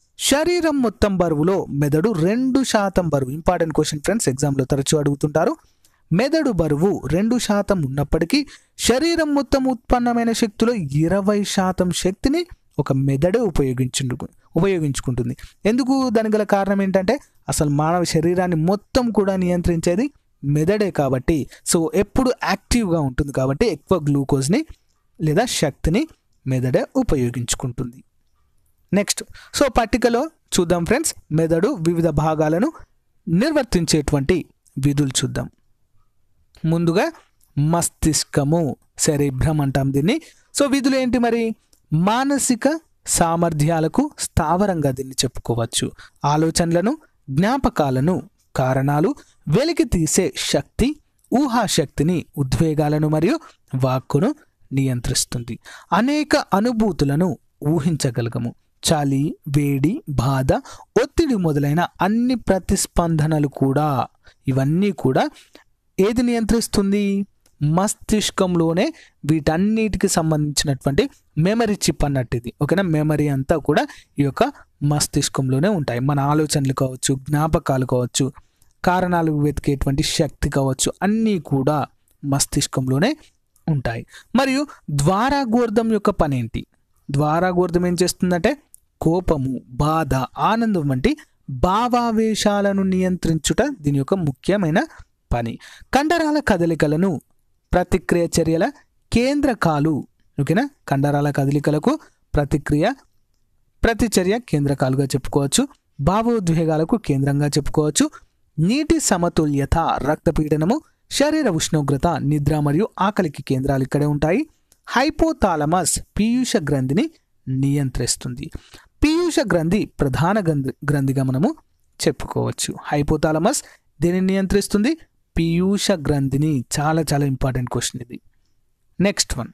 శరీరం మొత్తం బరువులో మెదడు రెండు శాతం బరువు ఇంపార్టెంట్ క్వశ్చన్ ఫ్రెండ్స్ ఎగ్జామ్లో తరచూ అడుగుతుంటారు మెదడు బరువు రెండు శాతం ఉన్నప్పటికీ శరీరం మొత్తం ఉత్పన్నమైన శక్తిలో ఇరవై శాతం శక్తిని ఒక మెదడే ఉపయోగించు ఉపయోగించుకుంటుంది ఎందుకు దానికి గల కారణం ఏంటంటే అసలు మానవ శరీరాన్ని మొత్తం కూడా నియంత్రించేది మెదడే కాబట్టి సో ఎప్పుడు యాక్టివ్గా ఉంటుంది కాబట్టి ఎక్కువ గ్లూకోజ్ని లేదా శక్తిని మెదడే ఉపయోగించుకుంటుంది నెక్స్ట్ సో పట్టికలో చూద్దాం ఫ్రెండ్స్ మెదడు వివిధ భాగాలను నిర్వర్తించేటువంటి విధులు చూద్దాం ముందుగా మస్తిష్కము శరీభ్రం అంటాం దీన్ని సో విధులు ఏంటి మరి మానసిక సామర్థ్యాలకు స్థావరంగా దీన్ని చెప్పుకోవచ్చు ఆలోచనలను జ్ఞాపకాలను కారణాలు వెలికి తీసే శక్తి ఊహాశక్తిని ఉద్వేగాలను మరియు వాక్కును నియంత్రిస్తుంది అనేక అనుభూతులను ఊహించగలగము చలి వేడి బాధ ఒత్తిడి మొదలైన అన్ని ప్రతిస్పందనలు కూడా ఇవన్నీ కూడా ఏది నియంత్రిస్తుంది మస్తిష్కంలోనే వీటన్నిటికి సంబంధించినటువంటి మెమరీ చిప్ అన్నట్టు ఇది ఓకేనా మెమరీ అంతా కూడా ఈ యొక్క మస్తిష్కంలోనే ఉంటాయి మన ఆలోచనలు కావచ్చు జ్ఞాపకాలు కావచ్చు కారణాలు వెతికేటువంటి శక్తి కావచ్చు అన్నీ కూడా మస్తిష్కంలోనే ఉంటాయి మరియు ద్వారాగోర్ధం యొక్క పని ఏంటి ద్వారాగోర్ధం ఏం చేస్తుందంటే కోపము బాధ ఆనందం వంటి భావావేశాలను నియంత్రించుట దీని యొక్క ముఖ్యమైన పని కండరాల కదలికలను ప్రతిక్రియ చర్యల కేంద్రకాలు ఓకేనా కండరాల కదలికలకు ప్రతిక్రియ ప్రతిచర్య కేంద్రకాలుగా చెప్పుకోవచ్చు భావోద్వేగాలకు కేంద్రంగా చెప్పుకోవచ్చు నీటి సమతుల్యత రక్తపీడనము శరీర ఉష్ణోగ్రత నిద్ర మరియు ఆకలికి కేంద్రాలు ఇక్కడే ఉంటాయి హైపోథాలమస్ పీయూష గ్రంథిని నియంత్రిస్తుంది పీయూష గ్రంథి ప్రధాన గ్రంథి గ్రంథిగా మనము చెప్పుకోవచ్చు హైపోథాలమస్ దీనిని నియంత్రిస్తుంది పీయూష గ్రంథిని చాలా చాలా ఇంపార్టెంట్ క్వశ్చన్ ఇది నెక్స్ట్ వన్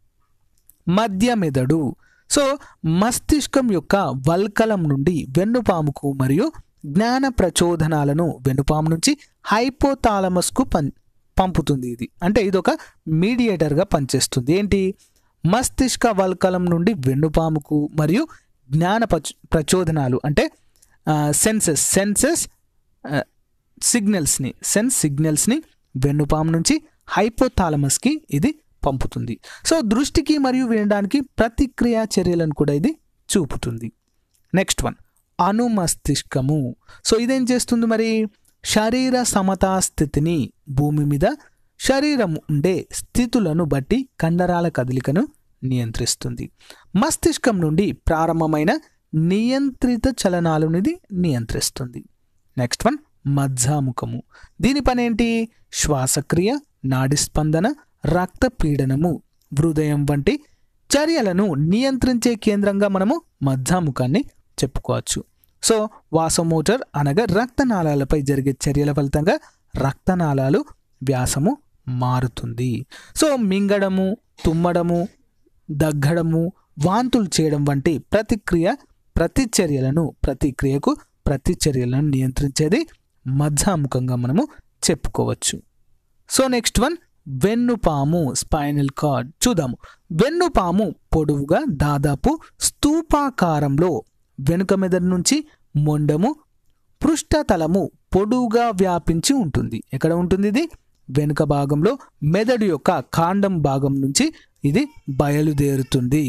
మధ్య మెదడు సో మస్తిష్కం యొక్క వల్కలం నుండి వెన్నుపాముకు మరియు జ్ఞాన ప్రచోదనాలను వెన్నుపాము నుంచి హైపోథాలమస్కు పం పంపుతుంది ఇది అంటే ఇది ఒక మీడియేటర్గా పనిచేస్తుంది ఏంటి మస్తిష్క వల్కలం నుండి వెన్నుపాముకు మరియు జ్ఞాన ప్రచ- ప్రచోదనాలు అంటే సెన్సెస్ సెన్సెస్ సిగ్నల్స్ని సెన్స్ సిగ్నల్స్ని వెన్నుపాము నుంచి హైపోథాలమస్కి ఇది పంపుతుంది సో దృష్టికి మరియు వినడానికి ప్రతిక్రియా చర్యలను కూడా ఇది చూపుతుంది నెక్స్ట్ వన్ అనుమస్తిష్కము సో ఇదేం చేస్తుంది మరి శరీర సమతా స్థితిని భూమి మీద శరీరం ఉండే స్థితులను బట్టి కండరాల కదలికను నియంత్రిస్తుంది మస్తిష్కం నుండి ప్రారంభమైన నియంత్రిత చలనాలను ఇది నియంత్రిస్తుంది నెక్స్ట్ వన్ మధ్యాముఖము దీని పని ఏంటి శ్వాసక్రియ నాడి స్పందన రక్త పీడనము హృదయం వంటి చర్యలను నియంత్రించే కేంద్రంగా మనము మధ్యాముఖాన్ని చెప్పుకోవచ్చు సో వాసోమోటర్ అనగా రక్తనాళాలపై జరిగే చర్యల ఫలితంగా రక్తనాళాలు వ్యాసము మారుతుంది సో మింగడము తుమ్మడము దగ్గడము వాంతులు చేయడం వంటి ప్రతిక్రియ ప్రతిచర్యలను ప్రతిక్రియకు ప్రతిచర్యలను నియంత్రించేది మధ్యాముఖంగా మనము చెప్పుకోవచ్చు సో నెక్స్ట్ వన్ వెన్నుపాము స్పైనల్ కార్డ్ చూద్దాము వెన్నుపాము పొడవుగా దాదాపు స్తూపాకారంలో వెనుక మెదడు నుంచి మొండము పృష్ఠతలము పొడవుగా వ్యాపించి ఉంటుంది ఎక్కడ ఉంటుంది ఇది వెనుక భాగంలో మెదడు యొక్క కాండం భాగం నుంచి ఇది బయలుదేరుతుంది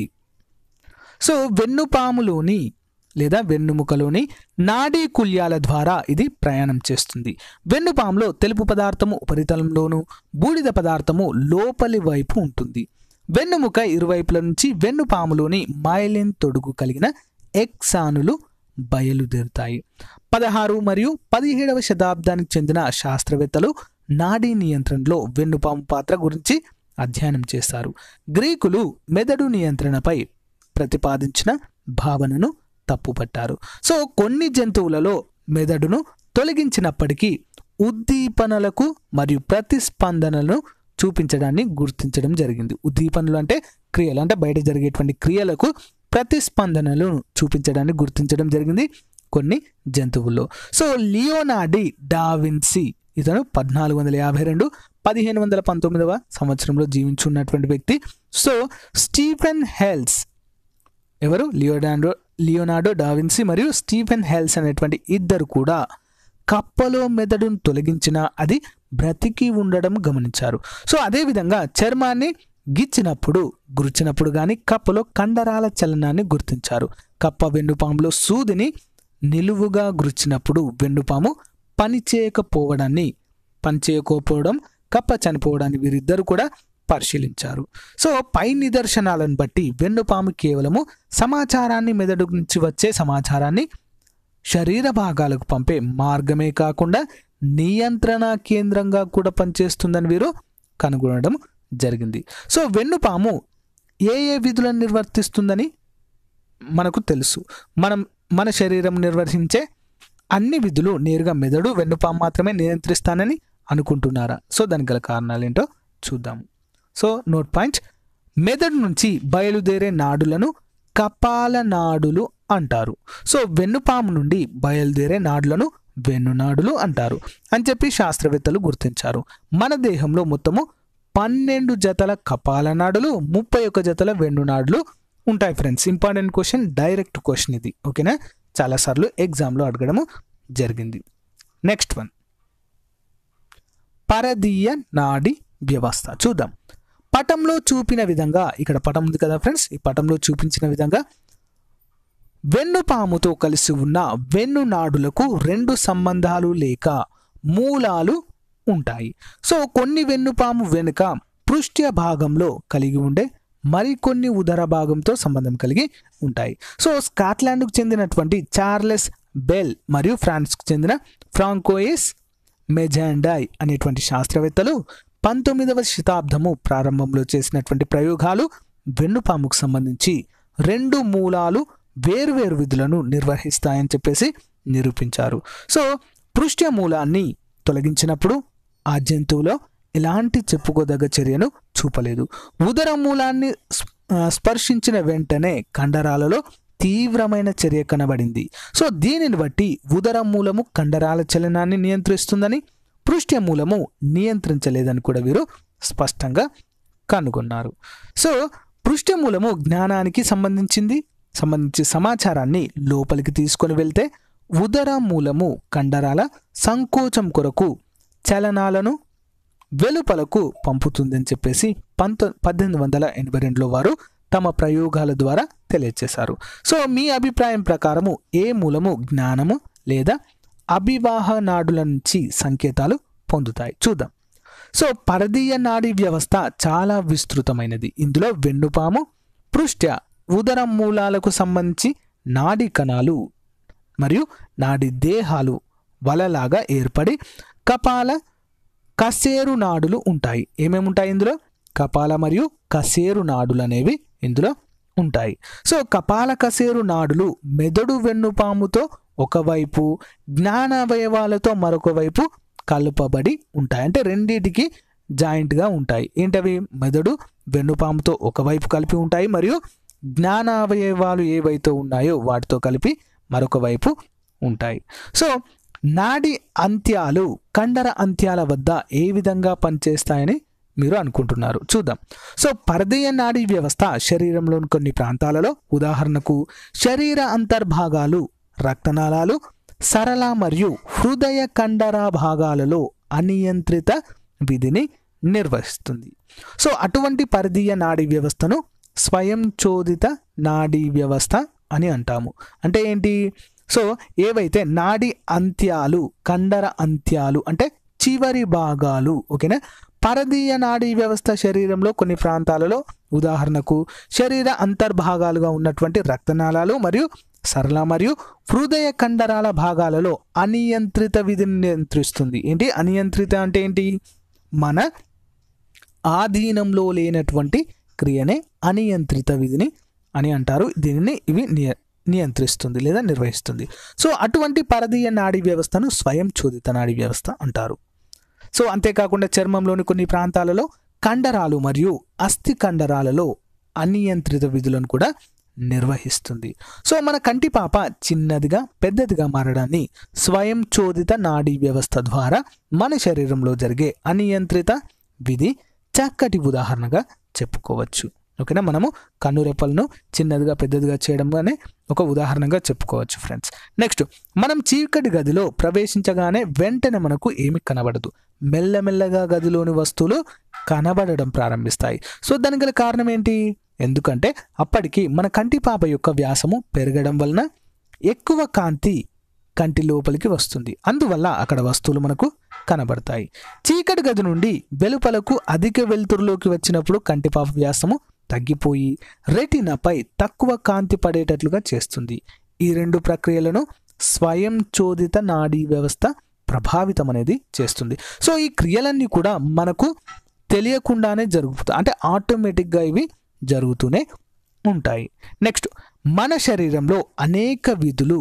సో వెన్నుపాములోని లేదా వెన్నుముకలోని నాడీ కుల్యాల ద్వారా ఇది ప్రయాణం చేస్తుంది వెన్నుపాములో తెలుపు పదార్థము ఉపరితలంలోను బూడిద పదార్థము లోపలి వైపు ఉంటుంది వెన్నుముక ఇరువైపుల నుంచి వెన్నుపాములోని మైలిన్ తొడుగు కలిగిన ఎక్సానులు బయలుదేరుతాయి పదహారు మరియు పదిహేడవ శతాబ్దానికి చెందిన శాస్త్రవేత్తలు నాడీ నియంత్రణలో వెన్నుపాము పాత్ర గురించి అధ్యయనం చేశారు గ్రీకులు మెదడు నియంత్రణపై ప్రతిపాదించిన భావనను తప్పుపట్టారు సో కొన్ని జంతువులలో మెదడును తొలగించినప్పటికీ ఉద్దీపనలకు మరియు ప్రతిస్పందనలను చూపించడాన్ని గుర్తించడం జరిగింది ఉద్దీపనలు అంటే క్రియలు అంటే బయట జరిగేటువంటి క్రియలకు ప్రతిస్పందనలను చూపించడాన్ని గుర్తించడం జరిగింది కొన్ని జంతువుల్లో సో లియోనాడి డావిన్సీ ఇతను పద్నాలుగు వందల యాభై రెండు పదిహేను వందల పంతొమ్మిదవ సంవత్సరంలో జీవించున్నటువంటి వ్యక్తి సో స్టీఫెన్ హెల్స్ ఎవరు లియోనార్డో లియోనార్డో డావిన్సీ మరియు స్టీఫెన్ హెల్స్ అనేటువంటి ఇద్దరు కూడా కప్పలో మెదడును తొలగించిన అది బ్రతికి ఉండడం గమనించారు సో అదేవిధంగా చర్మాన్ని గిచ్చినప్పుడు గురిచినప్పుడు కానీ కప్పలో కండరాల చలనాన్ని గుర్తించారు కప్ప వెన్నుపాములో సూదిని నిలువుగా గురిచినప్పుడు వెన్నుపాము పని చేయకపోవడాన్ని పని చేయకపోవడం కప్ప చనిపోవడాన్ని వీరిద్దరు కూడా పరిశీలించారు సో పై నిదర్శనాలను బట్టి వెన్నుపాము కేవలము సమాచారాన్ని మెదడు నుంచి వచ్చే సమాచారాన్ని శరీర భాగాలకు పంపే మార్గమే కాకుండా నియంత్రణ కేంద్రంగా కూడా పనిచేస్తుందని వీరు కనుగొనడం జరిగింది సో వెన్నుపాము ఏ ఏ విధులను నిర్వర్తిస్తుందని మనకు తెలుసు మనం మన శరీరం నిర్వహించే అన్ని విధులు నేరుగా మెదడు వెన్నుపాము మాత్రమే నియంత్రిస్తానని అనుకుంటున్నారా సో దానికి గల కారణాలు ఏంటో చూద్దాము సో నోట్ పాయింట్ మెదడు నుంచి బయలుదేరే నాడులను కపాల నాడులు అంటారు సో వెన్నుపాము నుండి బయలుదేరే నాడులను వెన్నునాడులు అంటారు అని చెప్పి శాస్త్రవేత్తలు గుర్తించారు మన దేహంలో మొత్తము పన్నెండు జతల కపాల నాడులు ముప్పై ఒక్క జతల వెన్నునాడులు ఉంటాయి friends important question direct question ఇది ఓకేనా చాలాసార్లు ఎగ్జామ్లో అడగడము జరిగింది నెక్స్ట్ వన్ పరదీయ నాడి వ్యవస్థ చూద్దాం పటంలో చూపిన విధంగా ఇక్కడ పటం ఉంది కదా ఫ్రెండ్స్ ఈ పటంలో చూపించిన విధంగా వెన్నుపాముతో కలిసి ఉన్న వెన్ను నాడులకు రెండు సంబంధాలు లేక మూలాలు ఉంటాయి సో కొన్ని వెన్నుపాము వెనుక పృష్ఠ్య భాగంలో కలిగి ఉండే మరికొన్ని ఉదర భాగంతో సంబంధం కలిగి ఉంటాయి సో స్కాట్లాండ్కు చెందినటువంటి చార్లెస్ బెల్ మరియు ఫ్రాన్స్కు చెందిన ఫ్రాంకోయిస్ మెజాండాయ్ అనేటువంటి శాస్త్రవేత్తలు పంతొమ్మిదవ శతాబ్దము ప్రారంభంలో చేసినటువంటి ప్రయోగాలు వెన్నుపాముకు సంబంధించి రెండు మూలాలు వేరువేరు విధులను నిర్వహిస్తాయని చెప్పేసి నిరూపించారు సో పృష్ఠ్య మూలాన్ని తొలగించినప్పుడు ఆ జంతువులో ఎలాంటి చెప్పుకోదగ్గ చర్యను చూపలేదు ఉదర మూలాన్ని స్ప- ఆ, స్పర్శించిన వెంటనే కండరాలలో తీవ్రమైన చర్య కనబడింది సో దీనిని బట్టి ఉదర మూలము కండరాల చలనాన్ని నియంత్రిస్తుందని పృష్ఠ్య మూలము నియంత్రించలేదని కూడా వీరు స్పష్టంగా కనుగొన్నారు సో పృష్ఠ్య మూలము జ్ఞానానికి సంబంధించింది సంబంధించి సమాచారాన్ని లోపలికి తీసుకొని వెళ్తే ఉదర మూలము కండరాల సంకోచం కొరకు చలనాలను వెలుపలకు పంపుతుందని చెప్పేసి పంతొ పద్దెనిమిది వందల ఎనభై రెండులో వారు తమ ప్రయోగాల ద్వారా తెలియజేశారు సో మీ అభిప్రాయం ప్రకారము ఏ మూలము జ్ఞానము లేదా అభివాహ నాడుల నుంచి సంకేతాలు పొందుతాయి చూద్దాం సో పరదీయ నాడీ వ్యవస్థ చాలా విస్తృతమైనది ఇందులో వెన్నుపాము పృష్ఠ ఉదర మూలాలకు సంబంధించి నాడీ కణాలు మరియు నాడి దేహాలు వలలాగా ఏర్పడి కపాల కసేరు నాడులు ఉంటాయి ఏమేమి ఉంటాయి ఇందులో కపాల మరియు కసేరు నాడులు అనేవి ఇందులో ఉంటాయి సో కపాల కసేరు నాడులు మెదడు వెన్నుపాముతో ఒకవైపు జ్ఞానావయవాలతో మరొక వైపు కలుపబడి ఉంటాయి అంటే రెండిటికి జాయింట్గా ఉంటాయి ఏంటవి మెదడు వెన్నుపాముతో ఒకవైపు కలిపి ఉంటాయి మరియు జ్ఞానావయవాలు ఏవైతే ఉన్నాయో వాటితో కలిపి మరొక వైపు ఉంటాయి సో నాడి అంత్యాలు కండర అంత్యాల వద్ద ఏ విధంగా పనిచేస్తాయని మీరు అనుకుంటున్నారు చూద్దాం సో పరదీయ నాడీ వ్యవస్థ శరీరంలోని కొన్ని ప్రాంతాలలో ఉదాహరణకు శరీర అంతర్భాగాలు రక్తనాళాలు సరళ మరియు హృదయ కండర భాగాలలో అనియంత్రిత విధిని నిర్వహిస్తుంది సో అటువంటి పరిధీయ నాడీ వ్యవస్థను స్వయంచోదిత నాడీ వ్యవస్థ అని అంటాము అంటే ఏంటి సో ఏవైతే నాడి అంత్యాలు కండర అంత్యాలు అంటే చివరి భాగాలు ఓకేనా పరదీయ నాడీ వ్యవస్థ శరీరంలో కొన్ని ప్రాంతాలలో ఉదాహరణకు శరీర అంతర్భాగాలుగా ఉన్నటువంటి రక్తనాళాలు మరియు సరళ మరియు హృదయ కండరాల భాగాలలో అనియంత్రిత విధిని నియంత్రిస్తుంది ఏంటి అనియంత్రిత అంటే ఏంటి మన ఆధీనంలో లేనటువంటి క్రియనే అనియంత్రిత విధిని అని అంటారు దీనిని ఇవి నియ నియంత్రిస్తుంది లేదా నిర్వహిస్తుంది సో అటువంటి పరదీయ నాడీ వ్యవస్థను స్వయం చోదిత నాడీ వ్యవస్థ అంటారు సో అంతేకాకుండా చర్మంలోని కొన్ని ప్రాంతాలలో కండరాలు మరియు అస్థి కండరాలలో అనియంత్రిత విధులను కూడా నిర్వహిస్తుంది సో మన కంటి పాప చిన్నదిగా పెద్దదిగా మారడాన్ని స్వయం చోదిత నాడీ వ్యవస్థ ద్వారా మన శరీరంలో జరిగే అనియంత్రిత విధి చక్కటి ఉదాహరణగా చెప్పుకోవచ్చు ఓకేనా మనము కన్నురెప్పలను చిన్నదిగా పెద్దదిగా చేయడంగానే ఒక ఉదాహరణగా చెప్పుకోవచ్చు ఫ్రెండ్స్ నెక్స్ట్ మనం చీకటి గదిలో ప్రవేశించగానే వెంటనే మనకు ఏమి కనబడదు మెల్లమెల్లగా గదిలోని వస్తువులు కనబడడం ప్రారంభిస్తాయి సో దానికి గల కారణం ఏంటి ఎందుకంటే అప్పటికి మన కంటి పాప యొక్క వ్యాసము పెరగడం వలన ఎక్కువ కాంతి కంటి లోపలికి వస్తుంది అందువల్ల అక్కడ వస్తువులు మనకు కనబడతాయి చీకటి గది నుండి వెలుపలకు అధిక వెలుతురులోకి వచ్చినప్పుడు కంటిపాప వ్యాసము తగ్గిపోయి రెటినాపై తక్కువ కాంతి పడేటట్లుగా చేస్తుంది ఈ రెండు ప్రక్రియలను స్వయం చోదిత నాడీ వ్యవస్థ ప్రభావితం అనేది చేస్తుంది సో ఈ క్రియలన్నీ కూడా మనకు తెలియకుండానే జరుగుతాయి అంటే ఆటోమేటిక్గా ఇవి జరుగుతూనే ఉంటాయి నెక్స్ట్ మన శరీరంలో అనేక విధులు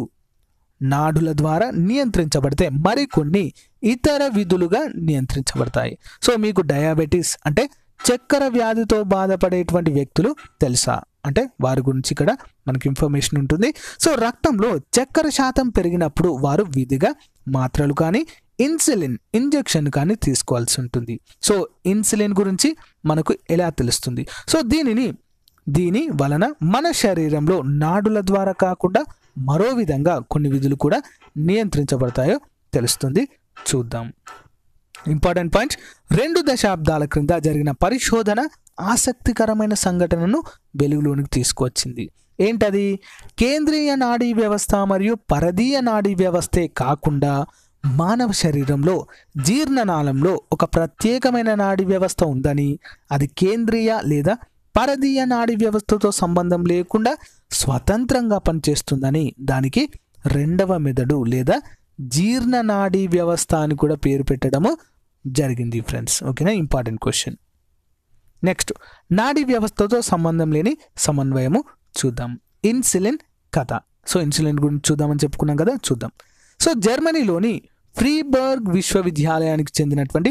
నాడుల ద్వారా నియంత్రించబడితే మరికొన్ని ఇతర విధులుగా నియంత్రించబడతాయి సో మీకు డయాబెటీస్ అంటే చక్కెర వ్యాధితో బాధపడేటువంటి వ్యక్తులు తెలుసా అంటే వారి గురించి ఇక్కడ మనకి ఇన్ఫర్మేషన్ ఉంటుంది సో రక్తంలో చక్కెర శాతం పెరిగినప్పుడు వారు విధిగా మాత్రలు కానీ ఇన్సులిన్ ఇంజెక్షన్ కానీ తీసుకోవాల్సి ఉంటుంది సో ఇన్సులిన్ గురించి మనకు ఎలా తెలుస్తుంది సో దీనిని దీని వలన మన శరీరంలో నాడుల ద్వారా కాకుండా మరో విధంగా కొన్ని విధులు కూడా నియంత్రించబడతాయో తెలుస్తుంది చూద్దాం ఇంపార్టెంట్ పాయింట్ రెండు దశాబ్దాల క్రింద జరిగిన పరిశోధన ఆసక్తికరమైన సంఘటనను వెలుగులోనికి తీసుకొచ్చింది ఏంటది కేంద్రీయ నాడీ వ్యవస్థ మరియు పరదీయ నాడీ వ్యవస్థే కాకుండా మానవ శరీరంలో జీర్ణనాళంలో ఒక ప్రత్యేకమైన నాడీ వ్యవస్థ ఉందని అది కేంద్రీయ లేదా పరదీయ నాడీ వ్యవస్థతో సంబంధం లేకుండా స్వతంత్రంగా పనిచేస్తుందని దానికి రెండవ మెదడు లేదా జీర్ణ నాడీ వ్యవస్థ అని కూడా పేరు పెట్టడము జరిగింది ఫ్రెండ్స్ ఓకేనా ఇంపార్టెంట్ క్వశ్చన్ నెక్స్ట్ నాడీ వ్యవస్థతో సంబంధం లేని సమన్వయము చూద్దాం ఇన్సులిన్ కథ సో ఇన్సులిన్ గురించి చూద్దామని చెప్పుకున్నాం కదా చూద్దాం సో జర్మనీలోని ఫ్రీబర్గ్ విశ్వవిద్యాలయానికి చెందినటువంటి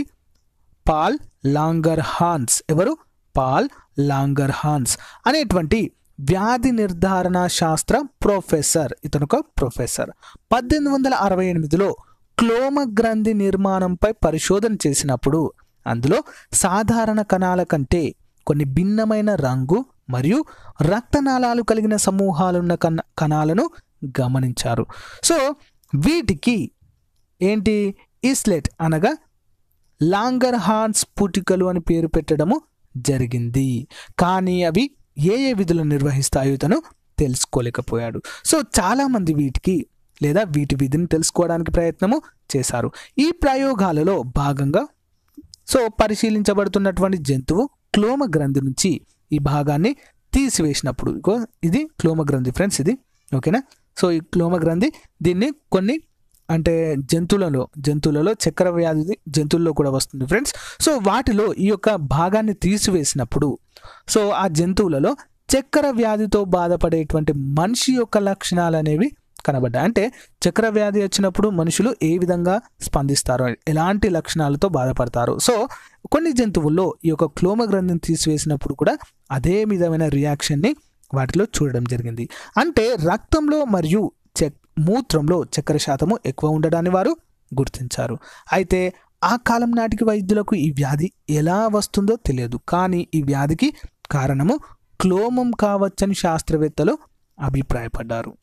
పాల్ లాంగర్ హాన్స్ ఎవరు పాల్ లాంగర్ హాన్స్ అనేటువంటి వ్యాధి నిర్ధారణ శాస్త్ర ప్రొఫెసర్ ఇతను ఒక ప్రొఫెసర్ పద్దెనిమిది వందల అరవై ఎనిమిదిలో క్లోమ గ్రంథి నిర్మాణంపై పరిశోధన చేసినప్పుడు అందులో సాధారణ కణాల కంటే కొన్ని భిన్నమైన రంగు మరియు రక్తనాళాలు కలిగిన సమూహాలున్న కణ కణాలను గమనించారు సో వీటికి ఏంటి ఈస్లెట్ అనగా లాంగర్ హార్న్స్ పుటికలు అని పేరు పెట్టడము జరిగింది కానీ అవి ఏ ఏ విధులు నిర్వహిస్తాయో తను తెలుసుకోలేకపోయాడు సో చాలామంది వీటికి లేదా వీటి విధిని తెలుసుకోవడానికి ప్రయత్నము చేశారు ఈ ప్రయోగాలలో భాగంగా సో పరిశీలించబడుతున్నటువంటి జంతువు క్లోమ గ్రంథి నుంచి ఈ భాగాన్ని తీసివేసినప్పుడు ఇగో ఇది క్లోమ గ్రంథి ఫ్రెండ్స్ ఇది ఓకేనా సో ఈ క్లోమ గ్రంథి దీన్ని కొన్ని అంటే జంతువులలో జంతువులలో చక్కెర వ్యాధి జంతువుల్లో కూడా వస్తుంది ఫ్రెండ్స్ సో వాటిలో ఈ యొక్క భాగాన్ని తీసివేసినప్పుడు సో ఆ జంతువులలో చక్కెర వ్యాధితో బాధపడేటువంటి మనిషి యొక్క లక్షణాలు అనేవి కనబడ్డాయి అంటే చక్కెర వ్యాధి వచ్చినప్పుడు మనుషులు ఏ విధంగా స్పందిస్తారో ఎలాంటి లక్షణాలతో బాధపడతారు సో కొన్ని జంతువుల్లో ఈ యొక్క క్లోమ గ్రంథిని తీసివేసినప్పుడు కూడా అదే విధమైన రియాక్షన్ని వాటిలో చూడడం జరిగింది అంటే రక్తంలో మరియు చెక్ మూత్రంలో చక్కెర శాతము ఎక్కువ ఉండడాన్ని వారు గుర్తించారు అయితే ఆ కాలం నాటికి వైద్యులకు ఈ వ్యాధి ఎలా వస్తుందో తెలియదు కానీ ఈ వ్యాధికి కారణము క్లోమం కావచ్చని శాస్త్రవేత్తలు అభిప్రాయపడ్డారు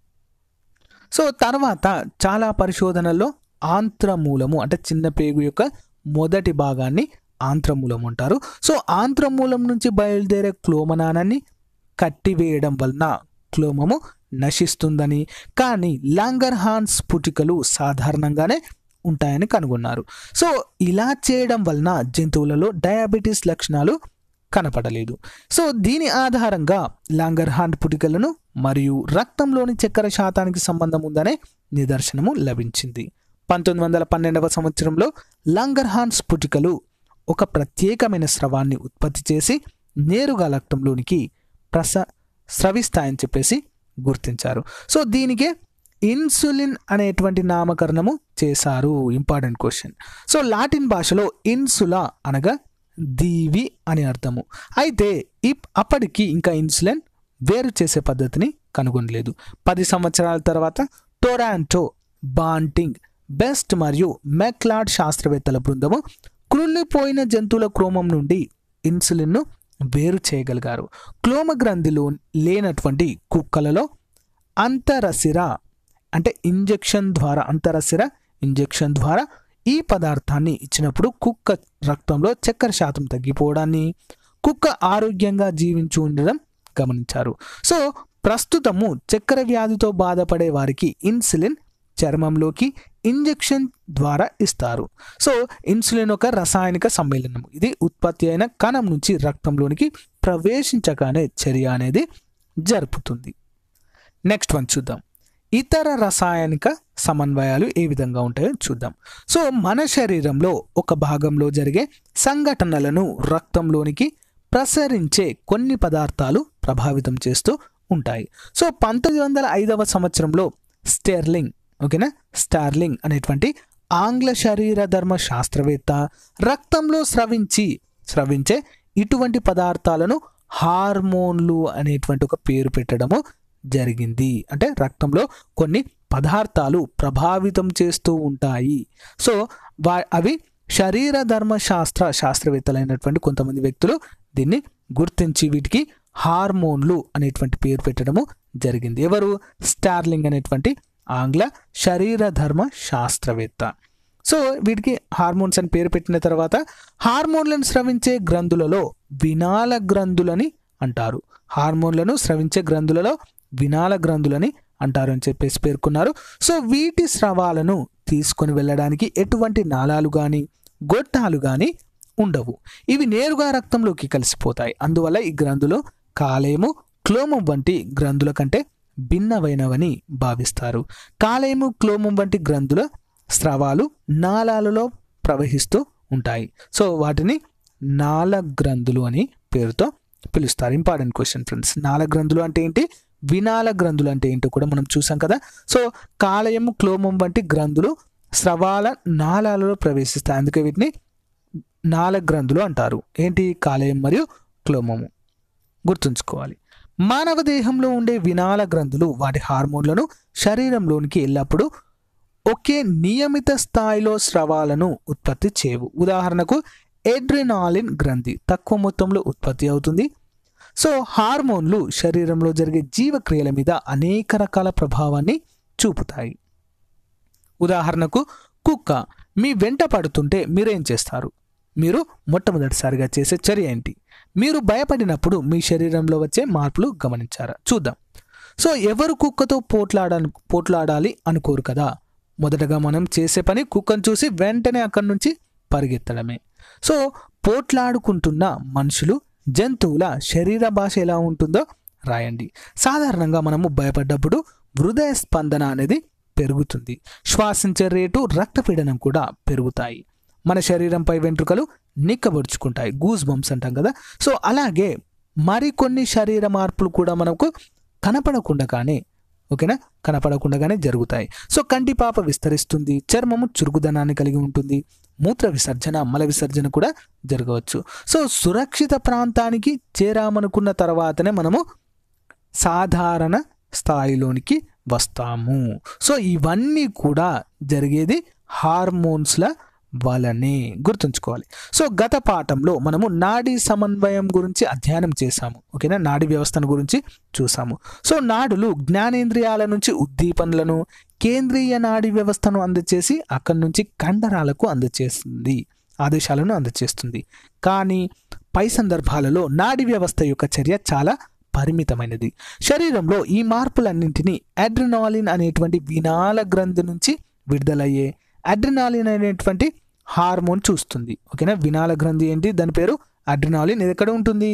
సో తర్వాత చాలా పరిశోధనల్లో ఆంత్రమూలము అంటే చిన్న పేగు యొక్క మొదటి భాగాన్ని ఆంత్రమూలం అంటారు సో ఆంత్రమూలం నుంచి బయలుదేరే క్లోమనానాన్ని కట్టివేయడం వలన క్లోమము నశిస్తుందని కానీ లాంగర్హాన్స్ పుటికలు సాధారణంగానే ఉంటాయని కనుగొన్నారు సో ఇలా చేయడం వలన జంతువులలో డయాబెటీస్ లక్షణాలు కనపడలేదు సో దీని ఆధారంగా లాంగర్హాన్ పుటికలను మరియు రక్తంలోని చక్కెర శాతానికి సంబంధం ఉందనే నిదర్శనము లభించింది పంతొమ్మిది వందల పన్నెండవ సంవత్సరంలో లాంగర్హాన్స్ పుటికలు ఒక ప్రత్యేకమైన స్రవాన్ని ఉత్పత్తి చేసి నేరుగా రక్తంలోనికి ప్రస స్రవిస్తాయని చెప్పేసి గుర్తించారు సో దీనికే ఇన్సులిన్ అనేటువంటి నామకరణము చేశారు ఇంపార్టెంట్ క్వశ్చన్ సో లాటిన్ భాషలో ఇన్సులా అనగా దీవి అని అర్థము అయితే ఇప్ అప్పటికి ఇంకా ఇన్సులిన్ వేరు చేసే పద్ధతిని కనుగొనలేదు పది సంవత్సరాల తర్వాత టొరాంటో బాంటింగ్ బెస్ట్ మరియు మెక్లాడ్ శాస్త్రవేత్తల బృందము కృళ్ళిపోయిన జంతువుల క్రోమం నుండి ఇన్సులిన్ను వేరు చేయగలిగారు క్లోమ గ్రంథిలో లేనటువంటి కుక్కలలో అంతరసిర అంటే ఇంజెక్షన్ ద్వారా అంతరసిర ఇంజెక్షన్ ద్వారా ఈ పదార్థాన్ని ఇచ్చినప్పుడు కుక్క రక్తంలో చక్కెర శాతం తగ్గిపోవడాన్ని కుక్క ఆరోగ్యంగా జీవించి ఉండడం గమనించారు సో ప్రస్తుతము చక్కెర వ్యాధితో బాధపడే వారికి ఇన్సులిన్ చర్మంలోకి ఇంజెక్షన్ ద్వారా ఇస్తారు సో ఇన్సులిన్ ఒక రసాయనిక సమ్మేళనం ఇది ఉత్పత్తి అయిన కణం నుంచి రక్తంలోనికి ప్రవేశించగానే చర్య అనేది జరుపుతుంది నెక్స్ట్ వన్ చూద్దాం ఇతర రసాయనిక సమన్వయాలు ఏ విధంగా ఉంటాయో చూద్దాం సో మన శరీరంలో ఒక భాగంలో జరిగే సంఘటనలను రక్తంలోనికి ప్రసరించే కొన్ని పదార్థాలు ప్రభావితం చేస్తూ ఉంటాయి సో పంతొమ్మిది వందల ఐదవ సంవత్సరంలో స్టెర్లింగ్ ఓకేనా స్టార్లింగ్ అనేటువంటి ఆంగ్ల శరీర ధర్మ శాస్త్రవేత్త రక్తంలో స్రవించి స్రవించే ఇటువంటి పదార్థాలను హార్మోన్లు అనేటువంటి ఒక పేరు పెట్టడము జరిగింది అంటే రక్తంలో కొన్ని పదార్థాలు ప్రభావితం చేస్తూ ఉంటాయి సో వా అవి శరీర ధర్మ శాస్త్ర శాస్త్రవేత్తలైనటువంటి కొంతమంది వ్యక్తులు దీన్ని గుర్తించి వీటికి హార్మోన్లు అనేటువంటి పేరు పెట్టడము జరిగింది ఎవరు స్టార్లింగ్ అనేటువంటి ఆంగ్ల శరీర ధర్మ శాస్త్రవేత్త సో వీటికి హార్మోన్స్ అని పేరు పెట్టిన తర్వాత హార్మోన్లను స్రవించే గ్రంథులలో వినాల గ్రంథులని అంటారు హార్మోన్లను స్రవించే గ్రంథులలో వినాల గ్రంథులని అంటారు అని చెప్పేసి పేర్కొన్నారు సో వీటి స్రవాలను తీసుకొని వెళ్ళడానికి ఎటువంటి నాళాలు కానీ గొట్టాలు కానీ ఉండవు ఇవి నేరుగా రక్తంలోకి కలిసిపోతాయి అందువల్ల ఈ గ్రంథులు కాలేయము క్లోమం వంటి గ్రంథుల కంటే భిన్నమైనవని భావిస్తారు కాలేయము క్లోమం వంటి గ్రంథుల స్రవాలు నాళాలలో ప్రవహిస్తూ ఉంటాయి సో వాటిని నాళ గ్రంథులు అని పేరుతో పిలుస్తారు ఇంపార్టెంట్ క్వశ్చన్ ఫ్రెండ్స్ నాళ గ్రంథులు అంటే ఏంటి వినాల గ్రంథులు అంటే ఏంటో కూడా మనం చూసాం కదా సో కాలేయము క్లోమం వంటి గ్రంథులు స్రవాల నాళాలలో ప్రవేశిస్తాయి అందుకే వీటిని నాల గ్రంథులు అంటారు ఏంటి కాలేయం మరియు క్లోమము గుర్తుంచుకోవాలి మానవ దేహంలో ఉండే వినాల గ్రంథులు వాటి హార్మోన్లను శరీరంలోనికి ఎల్లప్పుడూ ఒకే నియమిత స్థాయిలో స్రవాలను ఉత్పత్తి చేయవు ఉదాహరణకు ఎడ్రినాలిన్ గ్రంథి తక్కువ మొత్తంలో ఉత్పత్తి అవుతుంది సో హార్మోన్లు శరీరంలో జరిగే జీవక్రియల మీద అనేక రకాల ప్రభావాన్ని చూపుతాయి ఉదాహరణకు కుక్క మీ వెంట పడుతుంటే మీరేం చేస్తారు మీరు మొట్టమొదటిసారిగా చేసే చర్య ఏంటి మీరు భయపడినప్పుడు మీ శరీరంలో వచ్చే మార్పులు గమనించారా చూద్దాం సో ఎవరు కుక్కతో పోట్లాడ పోట్లాడాలి అనుకోరు కదా మొదటగా మనం చేసే పని కుక్కను చూసి వెంటనే అక్కడి నుంచి పరిగెత్తడమే సో పోట్లాడుకుంటున్న మనుషులు జంతువుల శరీర భాష ఎలా ఉంటుందో రాయండి సాధారణంగా మనము భయపడ్డప్పుడు హృదయ స్పందన అనేది పెరుగుతుంది శ్వాసించే రేటు రక్తపీడనం కూడా పెరుగుతాయి మన శరీరంపై వెంట్రుకలు నిక్కబొడుచుకుంటాయి గూస్ బంప్స్ అంటాం కదా సో అలాగే మరికొన్ని శరీర మార్పులు కూడా మనకు కనపడకుండానే ఓకేనా కనపడకుండానే జరుగుతాయి సో కంటి పాప విస్తరిస్తుంది చర్మము చురుకుదనాన్ని కలిగి ఉంటుంది మూత్ర విసర్జన మల విసర్జన కూడా జరగవచ్చు సో సురక్షిత ప్రాంతానికి చేరామనుకున్న తర్వాతనే మనము సాధారణ స్థాయిలోనికి వస్తాము సో ఇవన్నీ కూడా జరిగేది హార్మోన్స్ల వలనే గుర్తుంచుకోవాలి సో గత పాఠంలో మనము నాడీ సమన్వయం గురించి అధ్యయనం చేశాము ఓకేనా నాడీ వ్యవస్థను గురించి చూసాము సో నాడులు జ్ఞానేంద్రియాల నుంచి ఉద్దీపనలను కేంద్రీయ నాడీ వ్యవస్థను అందచేసి అక్కడి నుంచి కండరాలకు అందచేస్తుంది ఆదేశాలను అందచేస్తుంది కానీ పై సందర్భాలలో నాడీ వ్యవస్థ యొక్క చర్య చాలా పరిమితమైనది శరీరంలో ఈ మార్పులన్నింటినీ అడ్రినాలిన్ అనేటువంటి వినాల గ్రంథి నుంచి విడుదలయ్యే అడ్రినాలిన్ అనేటువంటి హార్మోన్ చూస్తుంది ఓకేనా వినాల గ్రంథి ఏంటి దాని పేరు అడ్రినాలిన్ ఇది ఎక్కడ ఉంటుంది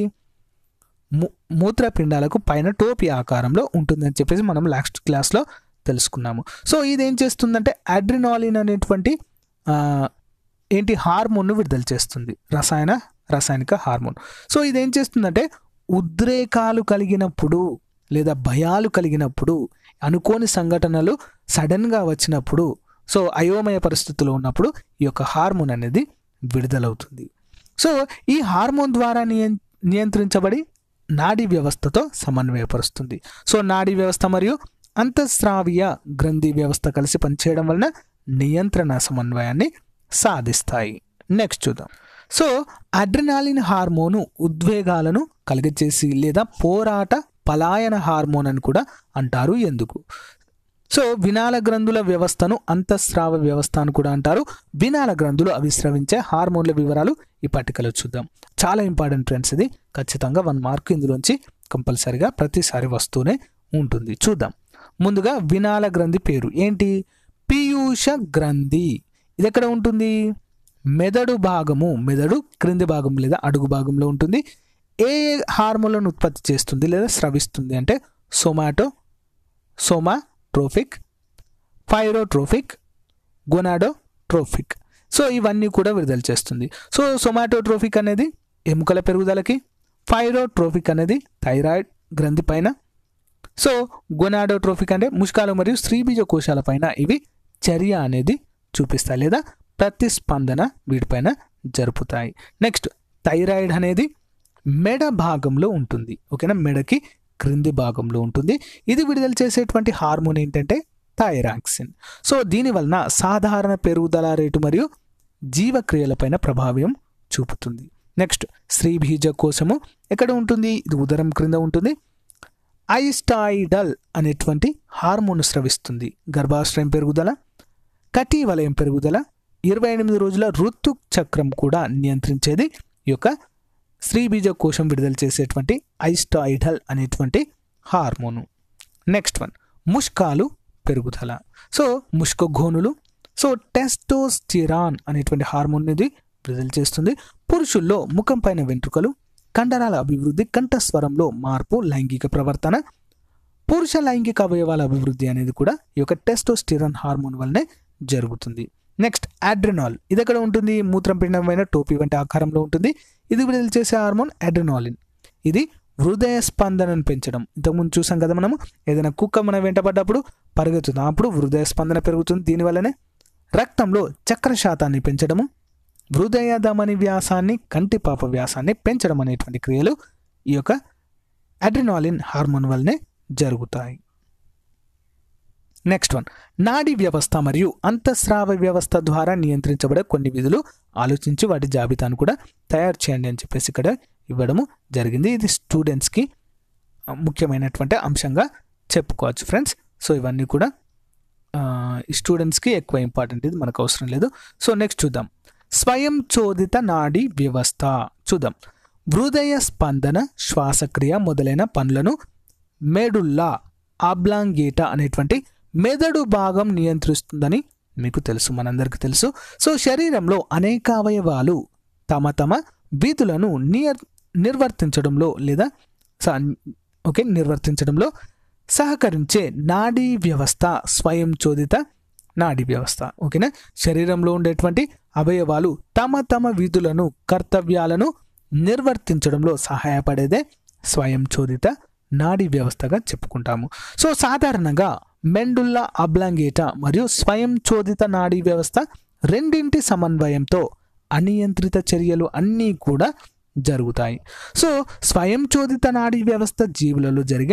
ము- మూత్రపిండాలకు పైన టోపీ ఆకారంలో ఉంటుందని చెప్పేసి మనం లాస్ట్ క్లాస్లో తెలుసుకున్నాము సో ఇది ఏం చేస్తుందంటే అడ్రినాలిన్ అనేటువంటి ఆ, ఏంటి హార్మోన్ను విడుదల చేస్తుంది రసాయన రసాయనిక హార్మోన్ సో ఇది ఏం చేస్తుందంటే ఉద్రేకాలు కలిగినప్పుడు లేదా భయాలు కలిగినప్పుడు అనుకోని సంఘటనలు సడన్గా వచ్చినప్పుడు సో అయోమయ పరిస్థితుల్లో ఉన్నప్పుడు ఈ యొక్క హార్మోన్ అనేది విడుదలవుతుంది సో ఈ హార్మోన్ ద్వారా నియం నియంత్రించబడి నాడీ వ్యవస్థతో సమన్వయపరుస్తుంది సో నాడీ వ్యవస్థ మరియు అంతఃస్రావీయ గ్రంథి వ్యవస్థ కలిసి పనిచేయడం వలన నియంత్రణ సమన్వయాన్ని సాధిస్తాయి నెక్స్ట్ చూద్దాం సో అడ్రినాలిన్ హార్మోను ఉద్వేగాలను కలిగచేసి లేదా పోరాట పలాయన హార్మోన్ అని కూడా అంటారు ఎందుకు సో వినాల గ్రంథుల వ్యవస్థను అంతఃస్రావ వ్యవస్థ అని కూడా అంటారు వినాల గ్రంథులు అవి స్రవించే హార్మోన్ల వివరాలు ఈ పట్టికలో చూద్దాం చాలా ఇంపార్టెంట్ ఫ్రెండ్స్ ఇది ఖచ్చితంగా వన్ మార్క్ ఇందులోంచి కంపల్సరిగా ప్రతిసారి వస్తూనే ఉంటుంది చూద్దాం ముందుగా వినాల గ్రంథి పేరు ఏంటి పీయూష గ్రంథి ఇది ఎక్కడ ఉంటుంది మెదడు భాగము మెదడు క్రింది భాగం లేదా అడుగు భాగంలో ఉంటుంది ఏ ఏ హార్మోన్లను ఉత్పత్తి చేస్తుంది లేదా స్రవిస్తుంది అంటే సొమాటో సోమాట్రోఫిక్ పైరోట్రోఫిక్ గొనాడోట్రోఫిక్ సో ఇవన్నీ కూడా విడుదల చేస్తుంది సో సొమాటోట్రోఫిక్ అనేది ఎముకల పెరుగుదలకి పైరోట్రోఫిక్ అనేది థైరాయిడ్ గ్రంథి పైన సో గొనాడోట్రోఫిక్ అంటే ముష్కాలు మరియు స్త్రీబీజ కోశాల పైన ఇవి చర్య అనేది చూపిస్తాయి లేదా ప్రతిస్పందన వీటిపైన జరుపుతాయి నెక్స్ట్ థైరాయిడ్ అనేది మెడ భాగంలో ఉంటుంది ఓకేనా మెడకి క్రింది భాగంలో ఉంటుంది ఇది విడుదల చేసేటువంటి హార్మోన్ ఏంటంటే థైరాక్సిన్ సో దీని వలన సాధారణ పెరుగుదల రేటు మరియు జీవక్రియలపైన ప్రభావం చూపుతుంది నెక్స్ట్ స్త్రీబీజ కోశము ఎక్కడ ఉంటుంది ఇది ఉదరం క్రింద ఉంటుంది ఐస్టాయిడల్ అనేటువంటి హార్మోన్ స్రవిస్తుంది గర్భాశ్రయం పెరుగుదల కటి వలయం పెరుగుదల ఇరవై ఎనిమిది రోజుల ఋతు చక్రం కూడా నియంత్రించేది ఈ యొక్క స్త్రీబీజ కోశం విడుదల చేసేటువంటి ఐస్టాయిడల్ అనేటువంటి హార్మోను నెక్స్ట్ వన్ ముష్కాలు పెరుగుదల సో ముష్క గోనులు సో టెస్టోస్టిరాన్ అనేటువంటి హార్మోన్ ఇది విడుదల చేస్తుంది పురుషుల్లో ముఖం పైన వెంట్రుకలు కండరాల అభివృద్ధి కంఠస్వరంలో మార్పు లైంగిక ప్రవర్తన పురుష లైంగిక అవయవాల అభివృద్ధి అనేది కూడా ఈ యొక్క టెస్టోస్టిరాన్ హార్మోన్ వల్లనే జరుగుతుంది నెక్స్ట్ అడ్రినాల్ ఇది ఎక్కడ ఉంటుంది మూత్రం పిండమైన టోపీ వంటి ఆకారంలో ఉంటుంది ఇది విడుదల చేసే హార్మోన్ అడ్రినాలిన్ ఇది హృదయ స్పందనను పెంచడం ఇంతకుముందు చూసాం కదా మనము ఏదైనా కుక్క మన వెంటబడ్డప్పుడు పరిగెత్తుతాం అప్పుడు హృదయ స్పందన పెరుగుతుంది దీనివల్లనే రక్తంలో చక్కెర శాతాన్ని పెంచడము హృదయ ధమని వ్యాసాన్ని కంటిపాప వ్యాసాన్ని పెంచడం అనేటువంటి క్రియలు ఈ యొక్క అడ్రినాలిన్ హార్మోన్ వల్లనే జరుగుతాయి నెక్స్ట్ వన్ నాడీ వ్యవస్థ మరియు అంతఃస్రావ వ్యవస్థ ద్వారా నియంత్రించబడే కొన్ని విధులు ఆలోచించి వాటి జాబితాను కూడా తయారు చేయండి అని చెప్పేసి ఇక్కడ ఇవ్వడము జరిగింది ఇది స్టూడెంట్స్కి ఆ, ముఖ్యమైనటువంటి అంశంగా చెప్పుకోవచ్చు ఫ్రెండ్స్ సో ఇవన్నీ కూడా ఆ, ఈ స్టూడెంట్స్కి ఎక్కువ ఇంపార్టెంట్ ఇది మనకు అవసరం లేదు సో నెక్స్ట్ చూద్దాం స్వయం చోదిత నాడీ వ్యవస్థ చూద్దాం హృదయ స్పందన శ్వాసక్రియ మొదలైన పనులను మెడుల్లా ఆబ్లాంగేటా అనేటువంటి మెదడు భాగం నియంత్రిస్తుందని మీకు తెలుసు మనందరికీ తెలుసు సో శరీరంలో అనేక అవయవాలు తమ తమ విధులను నియర్ నిర్వర్తించడంలో లేదా స- ఓకే నిర్వర్తించడంలో సహకరించే నాడీ వ్యవస్థ స్వయం చోదిత నాడీ వ్యవస్థ ఓకేనా శరీరంలో ఉండేటువంటి అవయవాలు తమ తమ విధులను కర్తవ్యాలను నిర్వర్తించడంలో సహాయపడేదే స్వయం చోదిత నాడీ వ్యవస్థగా చెప్పుకుంటాము సో సాధారణంగా మెండుల్లా అబ్లాంగేటా మరియు స్వయం చోదిత నాడీ వ్యవస్థ రెండింటి సమన్వయంతో అనియంత్రిత చర్యలు అన్నీ కూడా జరుగుతాయి సో స్వయం చోదిత నాడీ వ్యవస్థ జీవులలో జరిగే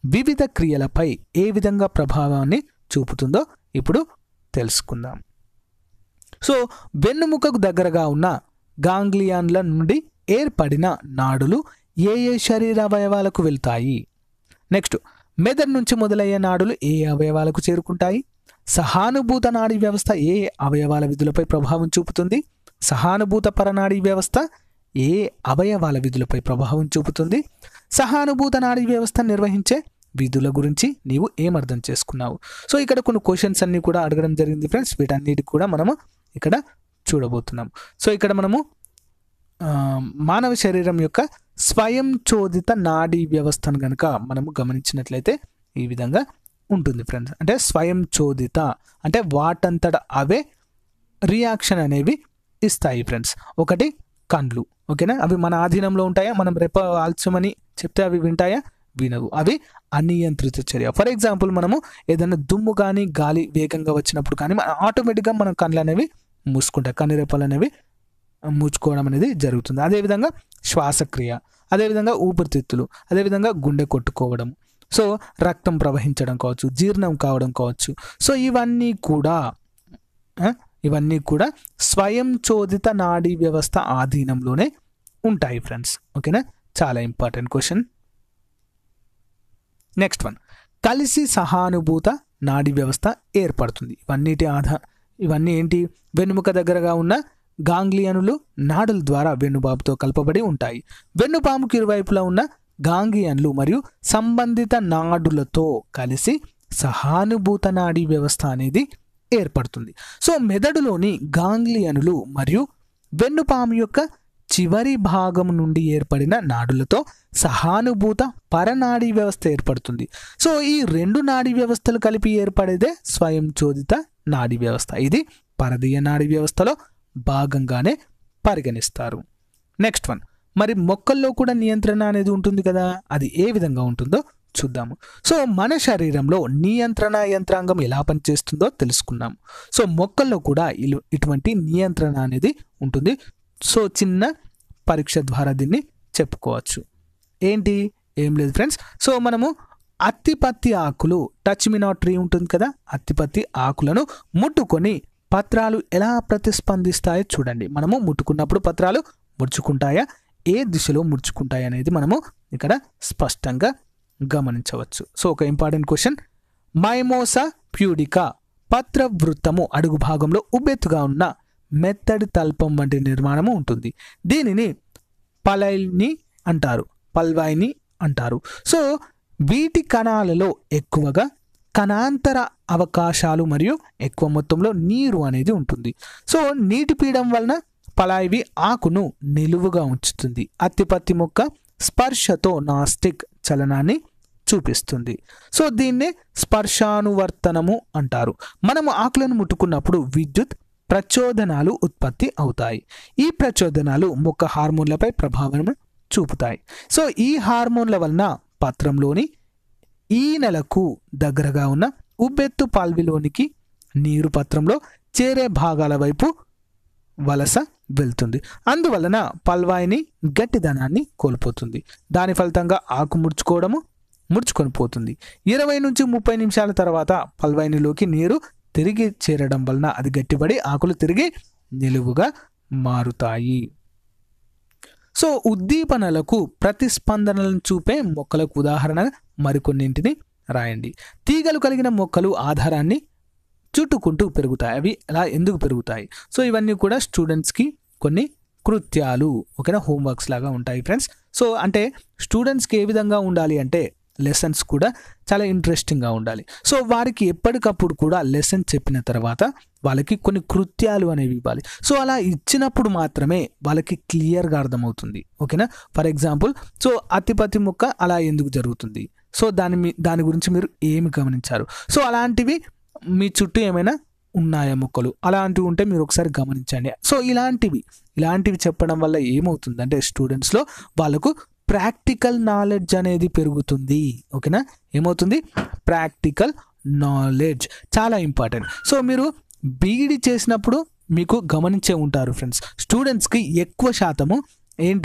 వివిధ క్రియలపై ఏ విధంగా ప్రభావాన్ని చూపుతుందో ఇప్పుడు తెలుసుకుందాం సో వెన్నుముకకు దగ్గరగా ఉన్న గాంగ్లియాన్ల నుండి ఏర్పడిన నాడులు ఏ ఏ శరీర అవయవాలకు వెళ్తాయి నెక్స్ట్ మెదడు నుంచి మొదలయ్యే నాడులు ఏ అవయవాలకు చేరుకుంటాయి సహానుభూత నాడీ వ్యవస్థ ఏ అవయవాల విధులపై ప్రభావం చూపుతుంది సహానుభూత పరనాడీ వ్యవస్థ ఏ అవయవాల విధులపై ప్రభావం చూపుతుంది సహానుభూత నాడీ వ్యవస్థ నిర్వహించే విధుల గురించి నీవు ఏమర్థం చేసుకున్నావు సో ఇక్కడ కొన్ని క్వశ్చన్స్ అన్ని కూడా అడగడం జరిగింది ఫ్రెండ్స్ వీటన్నిటి కూడా మనము ఇక్కడ చూడబోతున్నాం సో ఇక్కడ మనము ఆ, మానవ శరీరం యొక్క స్వయం చోదిత నాడీ వ్యవస్థను కనుక మనము గమనించినట్లయితే ఈ విధంగా ఉంటుంది ఫ్రెండ్స్ అంటే స్వయం చోదిత అంటే వాటంతట అవే రియాక్షన్ అనేవి ఇస్తాయి ఫ్రెండ్స్ ఒకటి కండ్లు ఓకేనా అవి మన ఆధీనంలో ఉంటాయా మనం రెప్ప ఆల్చమని చెప్తే అవి వింటాయా వినవు అవి అనియంత్రిత చర్య ఫర్ ఎగ్జాంపుల్ మనము ఏదైనా దుమ్ము కానీ గాలి వేగంగా వచ్చినప్పుడు కానీ ఆటోమేటిక్గా మన కళ్ళు అనేవి మూసుకుంటాయి కన్ను రెప్పలు అనేవి మూచుకోవడం అనేది జరుగుతుంది అదేవిధంగా శ్వాసక్రియ అదేవిధంగా ఊపిరితిత్తులు అదేవిధంగా గుండె కొట్టుకోవడం సో రక్తం ప్రవహించడం కావచ్చు జీర్ణం కావడం కావచ్చు సో ఇవన్నీ కూడా ఆ, ఇవన్నీ కూడా స్వయం చోదిత నాడీ వ్యవస్థ ఆధీనంలోనే ఉంటాయి ఫ్రెండ్స్ ఓకేనా చాలా ఇంపార్టెంట్ క్వశ్చన్ నెక్స్ట్ వన్ కలిసి సహానుభూత నాడీ వ్యవస్థ ఏర్పడుతుంది ఇవన్నిటి ఆధా ఇవన్నీ ఏంటి వెన్నుముక దగ్గరగా ఉన్న గాంగ్లియనులు నాడుల ద్వారా వెన్నుబాబుతో కలపబడి ఉంటాయి వెన్నుపాముకు ఇరువైపులా ఉన్న గాంగ్లియన్లు మరియు సంబంధిత నాడులతో కలిసి సహానుభూత నాడీ వ్యవస్థ అనేది ఏర్పడుతుంది సో మెదడులోని గాంగ్లియనులు మరియు వెన్నుపాము యొక్క చివరి భాగం నుండి ఏర్పడిన నాడులతో సహానుభూత పరనాడీ వ్యవస్థ ఏర్పడుతుంది సో ఈ రెండు నాడీ వ్యవస్థలు కలిపి ఏర్పడేదే స్వయం చోదిత నాడీ వ్యవస్థ ఇది పరదీయ నాడీ వ్యవస్థలో భాగంగానే పరిగణిస్తారు నెక్స్ట్ వన్ మరి మొక్కల్లో కూడా నియంత్రణ అనేది ఉంటుంది కదా అది ఏ విధంగా ఉంటుందో చూద్దాము సో మన శరీరంలో నియంత్రణ యంత్రాంగం ఎలా పనిచేస్తుందో తెలుసుకున్నాం సో మొక్కల్లో కూడా ఇలు- ఇటువంటి నియంత్రణ అనేది ఉంటుంది సో చిన్న పరీక్ష ద్వారా దీన్ని చెప్పుకోవచ్చు ఏంటి ఏం లేదు ఫ్రెండ్స్ సో మనము అత్తిపత్తి ఆకులు టచ్ మీ నాట్ ట్రీ ఉంటుంది కదా అత్తిపత్తి ఆకులను ముట్టుకొని పత్రాలు ఎలా ప్రతిస్పందిస్తాయో చూడండి మనము ముట్టుకున్నప్పుడు పత్రాలు ముడుచుకుంటాయా ఏ దిశలో ముడుచుకుంటాయి అనేది మనము ఇక్కడ స్పష్టంగా గమనించవచ్చు సో ఒక ఇంపార్టెంట్ క్వశ్చన్ మైమోసా ప్యూడికా పత్రవృత్తము అడుగు భాగంలో ఉబ్బెత్తుగా ఉన్న మెత్తడి తల్పం వంటి నిర్మాణము ఉంటుంది దీనిని పలైని అంటారు పల్వాయిని అంటారు సో వీటి కణాలలో ఎక్కువగా కణాంతర అవకాశాలు మరియు ఎక్కువ మొత్తంలో నీరు అనేది ఉంటుంది సో నీటి పీడం వలన పలాయివి ఆకును నిలువుగా ఉంచుతుంది అత్తిపత్తి మొక్క స్పర్శతో నాస్టిక్ చలనాన్ని చూపిస్తుంది సో దీన్నే స్పర్శానువర్తనము అంటారు మనము ఆకులను ముట్టుకున్నప్పుడు విద్యుత్ ప్రచోదనాలు ఉత్పత్తి అవుతాయి ఈ ప్రచోదనాలు మొక్క హార్మోన్లపై ప్రభావం చూపుతాయి సో ఈ హార్మోన్ల వలన పత్రంలోని ఈ నెలకు దగ్గరగా ఉన్న ఉబ్బెత్తు పాల్విలోనికి నీరు పత్రంలో చేరే భాగాల వైపు వలస వెళ్తుంది అందువలన పల్వాయిని గట్టిదనాన్ని కోల్పోతుంది దాని ఫలితంగా ఆకు ముడుచుకోవడము ముడుచుకొని పోతుంది ఇరవై నుంచి ముప్పై నిమిషాల తర్వాత పల్వాయినిలోకి నీరు తిరిగి చేరడం వలన అది గట్టిపడి ఆకులు తిరిగి నిలువుగా మారుతాయి సో ఉద్దీపనలకు ప్రతిస్పందనలను చూపే మొక్కలకు ఉదాహరణ మరికొన్నింటిని రాయండి తీగలు కలిగిన మొక్కలు ఆధారాన్ని చుట్టుకుంటూ పెరుగుతాయి అవి అలా ఎందుకు పెరుగుతాయి సో ఇవన్నీ కూడా స్టూడెంట్స్కి కొన్ని కృత్యాలు ఓకేనా హోంవర్క్స్ లాగా ఉంటాయి ఫ్రెండ్స్ సో అంటే స్టూడెంట్స్కి ఏ విధంగా ఉండాలి అంటే లెసన్స్ కూడా చాలా ఇంట్రెస్టింగ్గా ఉండాలి సో వారికి ఎప్పటికప్పుడు కూడా లెసన్ చెప్పిన తర్వాత వాళ్ళకి కొన్ని కృత్యాలు అనేవి ఇవ్వాలి సో అలా ఇచ్చినప్పుడు మాత్రమే వాళ్ళకి క్లియర్గా అర్థమవుతుంది ఓకేనా ఫర్ ఎగ్జాంపుల్ సో అతిపతి ముక్క అలా ఎందుకు జరుగుతుంది సో దాని మీ దాని గురించి మీరు ఏమి గమనించారు సో అలాంటివి మీ చుట్టూ ఏమైనా ఉన్నాయా మొక్కలు అలాంటివి ఉంటే మీరు ఒకసారి గమనించండి సో ఇలాంటివి ఇలాంటివి చెప్పడం వల్ల ఏమవుతుంది అంటే స్టూడెంట్స్లో వాళ్ళకు ప్రాక్టికల్ నాలెడ్జ్ అనేది పెరుగుతుంది ఓకేనా ఏమవుతుంది ప్రాక్టికల్ నాలెడ్జ్ చాలా ఇంపార్టెంట్ సో మీరు బీఈడి చేసినప్పుడు మీకు గమనించే ఉంటారు ఫ్రెండ్స్ స్టూడెంట్స్కి ఎక్కువ శాతము ఏంటి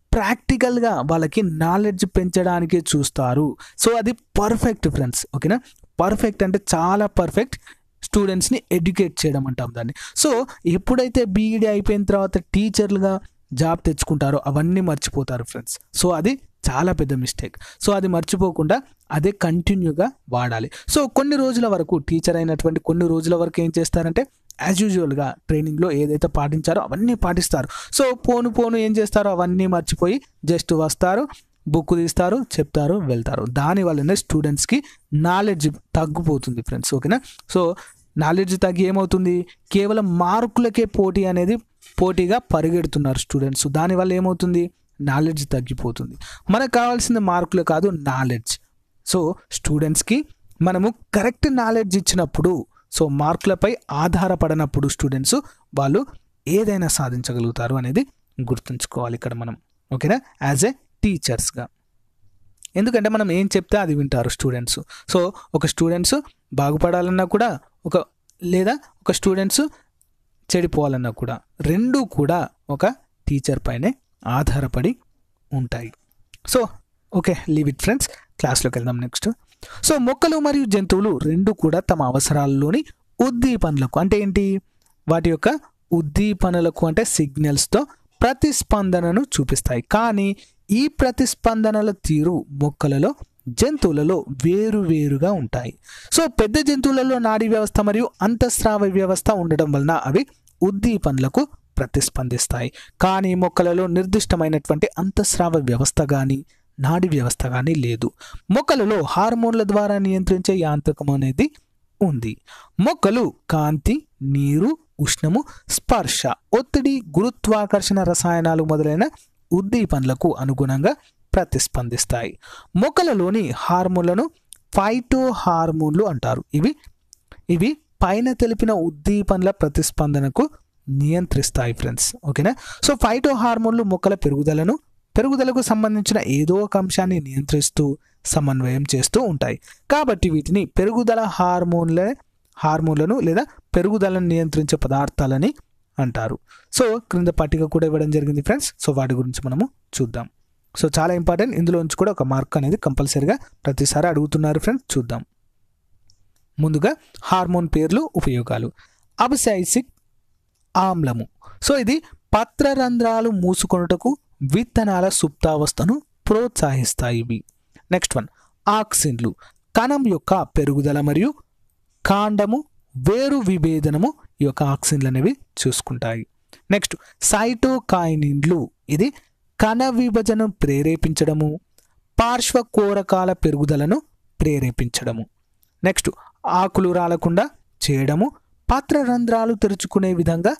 ప్రాక్టికల్గా వాళ్ళకి నాలెడ్జ్ పెంచడానికి చూస్తారు సో అది పర్ఫెక్ట్ ఫ్రెండ్స్ ఓకేనా పర్ఫెక్ట్ అంటే చాలా పర్ఫెక్ట్ స్టూడెంట్స్ని ఎడ్యుకేట్ చేయడం అంటాం దాన్ని సో ఎప్పుడైతే బీఈడీ అయిపోయిన తర్వాత టీచర్లుగా జాబ్ తెచ్చుకుంటారో అవన్నీ మర్చిపోతారు ఫ్రెండ్స్ సో అది చాలా పెద్ద మిస్టేక్ సో అది మర్చిపోకుండా అదే కంటిన్యూగా వాడాలి సో కొన్ని రోజుల వరకు టీచర్ అయినటువంటి కొన్ని రోజుల వరకు ఏం చేస్తారంటే యాజ్ యూజువల్గా ట్రైనింగ్లో ఏదైతే పాటించారో అవన్నీ పాటిస్తారు సో పోను పోను ఏం చేస్తారో అవన్నీ మర్చిపోయి జస్ట్ వస్తారు బుక్ తీస్తారు చెప్తారు వెళ్తారు దాని వల్లనే స్టూడెంట్స్కి నాలెడ్జ్ తగ్గిపోతుంది ఫ్రెండ్స్ ఓకేనా సో నాలెడ్జ్ తగ్గి ఏమవుతుంది కేవలం మార్కులకే పోటీ అనేది పోటీగా పరిగెడుతున్నారు స్టూడెంట్స్ దానివల్ల ఏమవుతుంది నాలెడ్జ్ తగ్గిపోతుంది మనకు కావాల్సిన మార్కులు కాదు నాలెడ్జ్ సో స్టూడెంట్స్కి మనము కరెక్ట్ నాలెడ్జ్ ఇచ్చినప్పుడు సో మార్కులపై ఆధారపడినప్పుడు స్టూడెంట్స్ వాళ్ళు ఏదైనా సాధించగలుగుతారు అనేది గుర్తుంచుకోవాలి ఇక్కడ మనం ఓకేనా యాజ్ ఏ టీచర్స్గా ఎందుకంటే మనం ఏం చెప్తే అది వింటారు స్టూడెంట్స్ సో ఒక స్టూడెంట్స్ బాగుపడాలన్నా కూడా ఒక లేదా ఒక స్టూడెంట్స్ చెడిపోవాలన్నా కూడా రెండూ కూడా ఒక టీచర్ పైనే ఆధారపడి ఉంటాయి so okay leave it friends క్లాస్లోకి వెళ్దాం నెక్స్ట్ సో మొక్కలు మరియు జంతువులు రెండు కూడా తమ అవసరాల్లోని ఉద్దీపనలకు అంటే ఏంటి వాటి యొక్క ఉద్దీపనలకు అంటే సిగ్నల్స్తో ప్రతిస్పందనను చూపిస్తాయి కానీ ఈ ప్రతిస్పందనల తీరు మొక్కలలో జంతువులలో వేరు వేరుగా ఉంటాయి సో పెద్ద జంతువులలో నాడీ వ్యవస్థ మరియు అంతఃస్రావ వ్యవస్థ ఉండడం వలన అవి ఉద్దీపనలకు ప్రతిస్పందిస్తాయి కానీ మొక్కలలో నిర్దిష్టమైనటువంటి అంతఃస్రావ వ్యవస్థ కానీ నాడీ వ్యవస్థ కానీ లేదు మొక్కలలో హార్మోన్ల ద్వారా నియంత్రించే యాంత్రికం అనేది ఉంది మొక్కలు కాంతి నీరు ఉష్ణము స్పర్శ ఒత్తిడి గురుత్వాకర్షణ రసాయనాలు మొదలైన ఉద్దీపనలకు అనుగుణంగా ప్రతిస్పందిస్తాయి మొక్కలలోని హార్మోన్లను ఫైటో హార్మోన్లు అంటారు ఇవి ఇవి పైన తెలిపిన ఉద్దీపనల ప్రతిస్పందనకు నియంత్రిస్తాయి ఫ్రెండ్స్ ఓకేనా సో ఫైటో హార్మోన్లు మొక్కల పెరుగుదలను పెరుగుదలకు సంబంధించిన ఏదో ఒక అంశాన్ని నియంత్రిస్తూ సమన్వయం చేస్తూ ఉంటాయి కాబట్టి వీటిని పెరుగుదల హార్మోన్ల హార్మోన్లను లేదా పెరుగుదలను నియంత్రించే పదార్థాలని అంటారు సో క్రింద పట్టిక కూడా ఇవ్వడం జరిగింది ఫ్రెండ్స్ సో వాటి గురించి మనము చూద్దాం సో చాలా ఇంపార్టెంట్ ఇందులో నుంచి కూడా ఒక మార్క్ అనేది కంపల్సరీగా ప్రతిసారి అడుగుతున్నారు ఫ్రెండ్స్ చూద్దాం ముందుగా హార్మోన్ పేర్లు ఉపయోగాలు అబసైసిక్ ఆమ్లము సో ఇది పత్రరంధ్రాలు మూసుకొనుటకు విత్తనాల సుప్తావస్థను ప్రోత్సహిస్తాయి ఇవి నెక్స్ట్ వన్ ఆక్సిన్లు కణం యొక్క పెరుగుదల మరియు కాండము వేరు విభేదనము ఈ యొక్క ఆక్సిన్లు అనేవి చూసుకుంటాయి నెక్స్ట్ సైటోకైనిన్లు ఇది కణ విభజన ప్రేరేపించడము పార్శ్వ కోరకాల పెరుగుదలను ప్రేరేపించడము నెక్స్ట్ ఆకులు రాలకుండా చేయడము పత్రరంధ్రాలు తెరుచుకునే విధంగా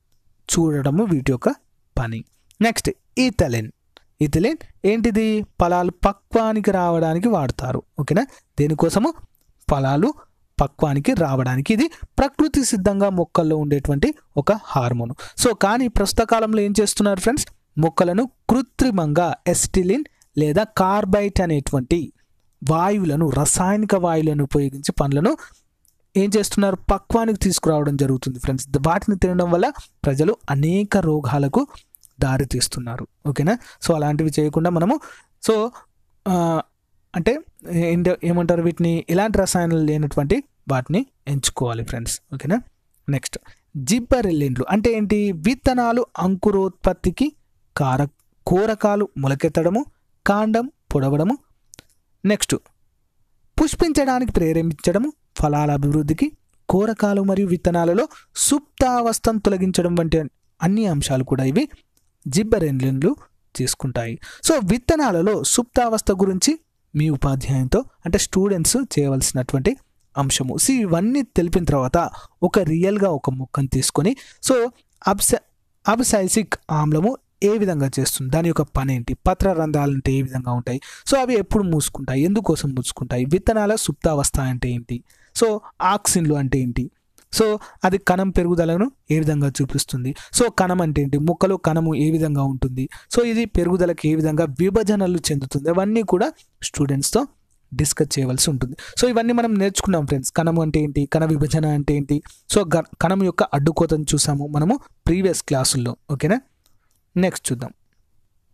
చూడడము వీటి యొక్క పని నెక్స్ట్ ఈథలిన్ ఈథలిన్ ఏంటిది ఫలాలు పక్వానికి రావడానికి వాడతారు ఓకేనా దేనికోసము ఫలాలు పక్వానికి రావడానికి ఇది ప్రకృతి సిద్ధంగా మొక్కల్లో ఉండేటువంటి ఒక హార్మోన్ సో కానీ ప్రస్తుత కాలంలో ఏం చేస్తున్నారు ఫ్రెండ్స్ మొక్కలను కృత్రిమంగా ఎస్టిలిన్ లేదా కార్బైట్ అనేటువంటి వాయువులను రసాయనిక వాయువులను ఉపయోగించి పండ్లను ఏం చేస్తున్నారు పక్వానికి తీసుకురావడం జరుగుతుంది ఫ్రెండ్స్ వాటిని తినడం వల్ల ప్రజలు అనేక రోగాలకు దారి తీస్తున్నారు ఓకేనా సో అలాంటివి చేయకుండా మనము సో ఆ, అంటే ఏంట ఏమంటారు వీటిని ఎలాంటి రసాయనాలు లేనటువంటి వాటిని ఎంచుకోవాలి ఫ్రెండ్స్ ఓకేనా నెక్స్ట్ జిబ్బరెల్లిండ్లు అంటే ఏంటి విత్తనాలు అంకురోత్పత్తికి కార కూరకాలు మొలకెత్తడము కాండం పొడవడము నెక్స్ట్ పుష్పించడానికి ప్రేరేపించడము ఫలాల అభివృద్ధికి కూరకాలు మరియు విత్తనాలలో సుప్తావస్థను తొలగించడం వంటి అన్ని అంశాలు కూడా ఇవి జిబ్బరెన్లు తీసుకుంటాయి సో విత్తనాలలో సుప్తావస్థ గురించి మీ ఉపాధ్యాయునితో అంటే స్టూడెంట్స్ చేయవలసినటువంటి అంశము సో ఇవన్నీ తెలిపిన తర్వాత ఒక రియల్గా ఒక మొక్కను తీసుకొని సో అబ్స అబ్సైసిక్ ఆమ్లము ఏ విధంగా చేస్తుంది దాని యొక్క పని ఏంటి పత్ర రంధ్రాలు అంటే ఏ విధంగా ఉంటాయి సో అవి ఎప్పుడు మూసుకుంటాయి ఎందుకోసం మూసుకుంటాయి విత్తనాల సుప్తావస్థ అంటే ఏంటి సో ఆక్సిన్లు అంటే ఏంటి సో అది కణం పెరుగుదలను ఏ విధంగా చూపిస్తుంది సో కణం అంటే ఏంటి మొక్కలో కణము ఏ విధంగా ఉంటుంది సో ఇది పెరుగుదలకు ఏ విధంగా విభజనలు చెందుతుంది అవన్నీ కూడా స్టూడెంట్స్తో డిస్కస్ చేయవలసి ఉంటుంది సో ఇవన్నీ మనం నేర్చుకున్నాం ఫ్రెండ్స్ కణం అంటే ఏంటి కణ విభజన అంటే ఏంటి సో గ- కణం యొక్క అడ్డుకోతను చూసాము మనము ప్రీవియస్ క్లాసుల్లో ఓకేనా నెక్స్ట్ చూద్దాం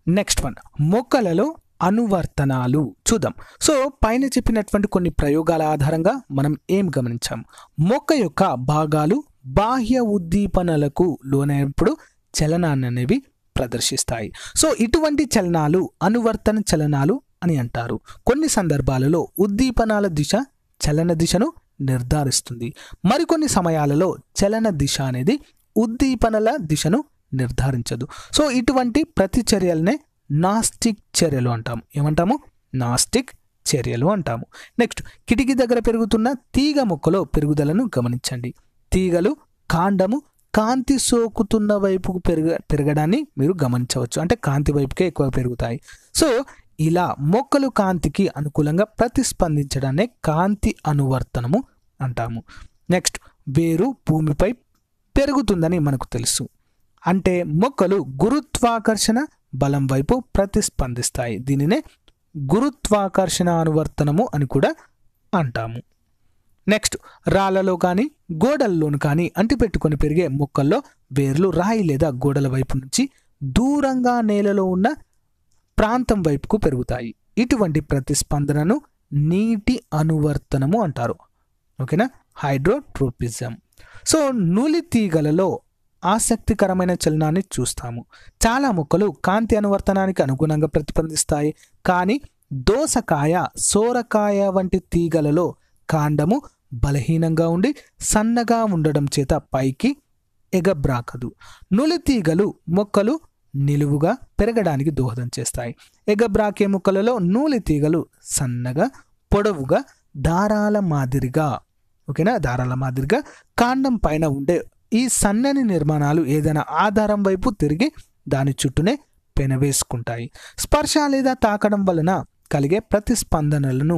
నెక్స్ట్ వన్ మొక్కలలో అనువర్తనాలు చూద్దాం సో పైన చెప్పినటువంటి కొన్ని ప్రయోగాల ఆధారంగా మనం ఏం గమనించాం మొక్క యొక్క భాగాలు బాహ్య ఉద్దీపనలకు లోనైనప్పుడు చలనాన్ని అనేవి ప్రదర్శిస్తాయి సో ఇటువంటి చలనాలు అనువర్తన చలనాలు అని అంటారు కొన్ని సందర్భాలలో ఉద్దీపనాల దిశ చలన దిశను నిర్ధారిస్తుంది మరికొన్ని సమయాలలో చలన దిశ అనేది ఉద్దీపనల దిశను నిర్ధారించదు సో ఇటువంటి ప్రతిచర్యలనే నాస్టిక్ చర్యలు అంటాము ఏమంటాము నాస్టిక్ చర్యలు అంటాము నెక్స్ట్ కిటికీ దగ్గర పెరుగుతున్న తీగ మొక్కలో పెరుగుదలను గమనించండి తీగలు కాండము కాంతి సోకుతున్న వైపుకు పెరగ పెరగడాన్ని మీరు గమనించవచ్చు అంటే కాంతి వైపుకే ఎక్కువ పెరుగుతాయి సో ఇలా మొక్కలు కాంతికి అనుకూలంగా ప్రతిస్పందించడాన్ని కాంతి అనువర్తనము అంటాము నెక్స్ట్ వేరు భూమిపై పెరుగుతుందని మనకు తెలుసు అంటే మొక్కలు గురుత్వాకర్షణ బలం వైపు ప్రతిస్పందిస్తాయి దీనినే గురుత్వాకర్షణ అనువర్తనము అని కూడా అంటాము నెక్స్ట్ రాళ్లలో కానీ గోడల్లోను కానీ అంటిపెట్టుకొని పెరిగే మొక్కల్లో వేర్లు రాయి లేదా గోడల వైపు నుంచి దూరంగా నేలలో ఉన్న ప్రాంతం వైపుకు పెరుగుతాయి ఇటువంటి ప్రతిస్పందనను నీటి అనువర్తనము అంటారు ఓకేనా హైడ్రోట్రోపిజం సో నూలి తీగలలో ఆసక్తికరమైన చలనాన్ని చూస్తాము చాలా మొక్కలు కాంతి అనువర్తనానికి అనుగుణంగా ప్రతిస్పందిస్తాయి కానీ దోసకాయ సోరకాయ వంటి తీగలలో కాండము బలహీనంగా ఉండి సన్నగా ఉండడం చేత పైకి ఎగబ్రాకదు నులి తీగలు మొక్కలు నిలువుగా పెరగడానికి దోహదం చేస్తాయి ఎగబ్రాకే మొక్కలలో నూలి తీగలు సన్నగా పొడవుగా దారాల మాదిరిగా ఓకేనా దారాల మాదిరిగా కాండం పైన ఉండే ఈ సన్నని నిర్మాణాలు ఏదైనా ఆధారం వైపు తిరిగి దాని చుట్టూనే పెనవేసుకుంటాయి స్పర్శ లేదా తాకడం వలన కలిగే ప్రతిస్పందనలను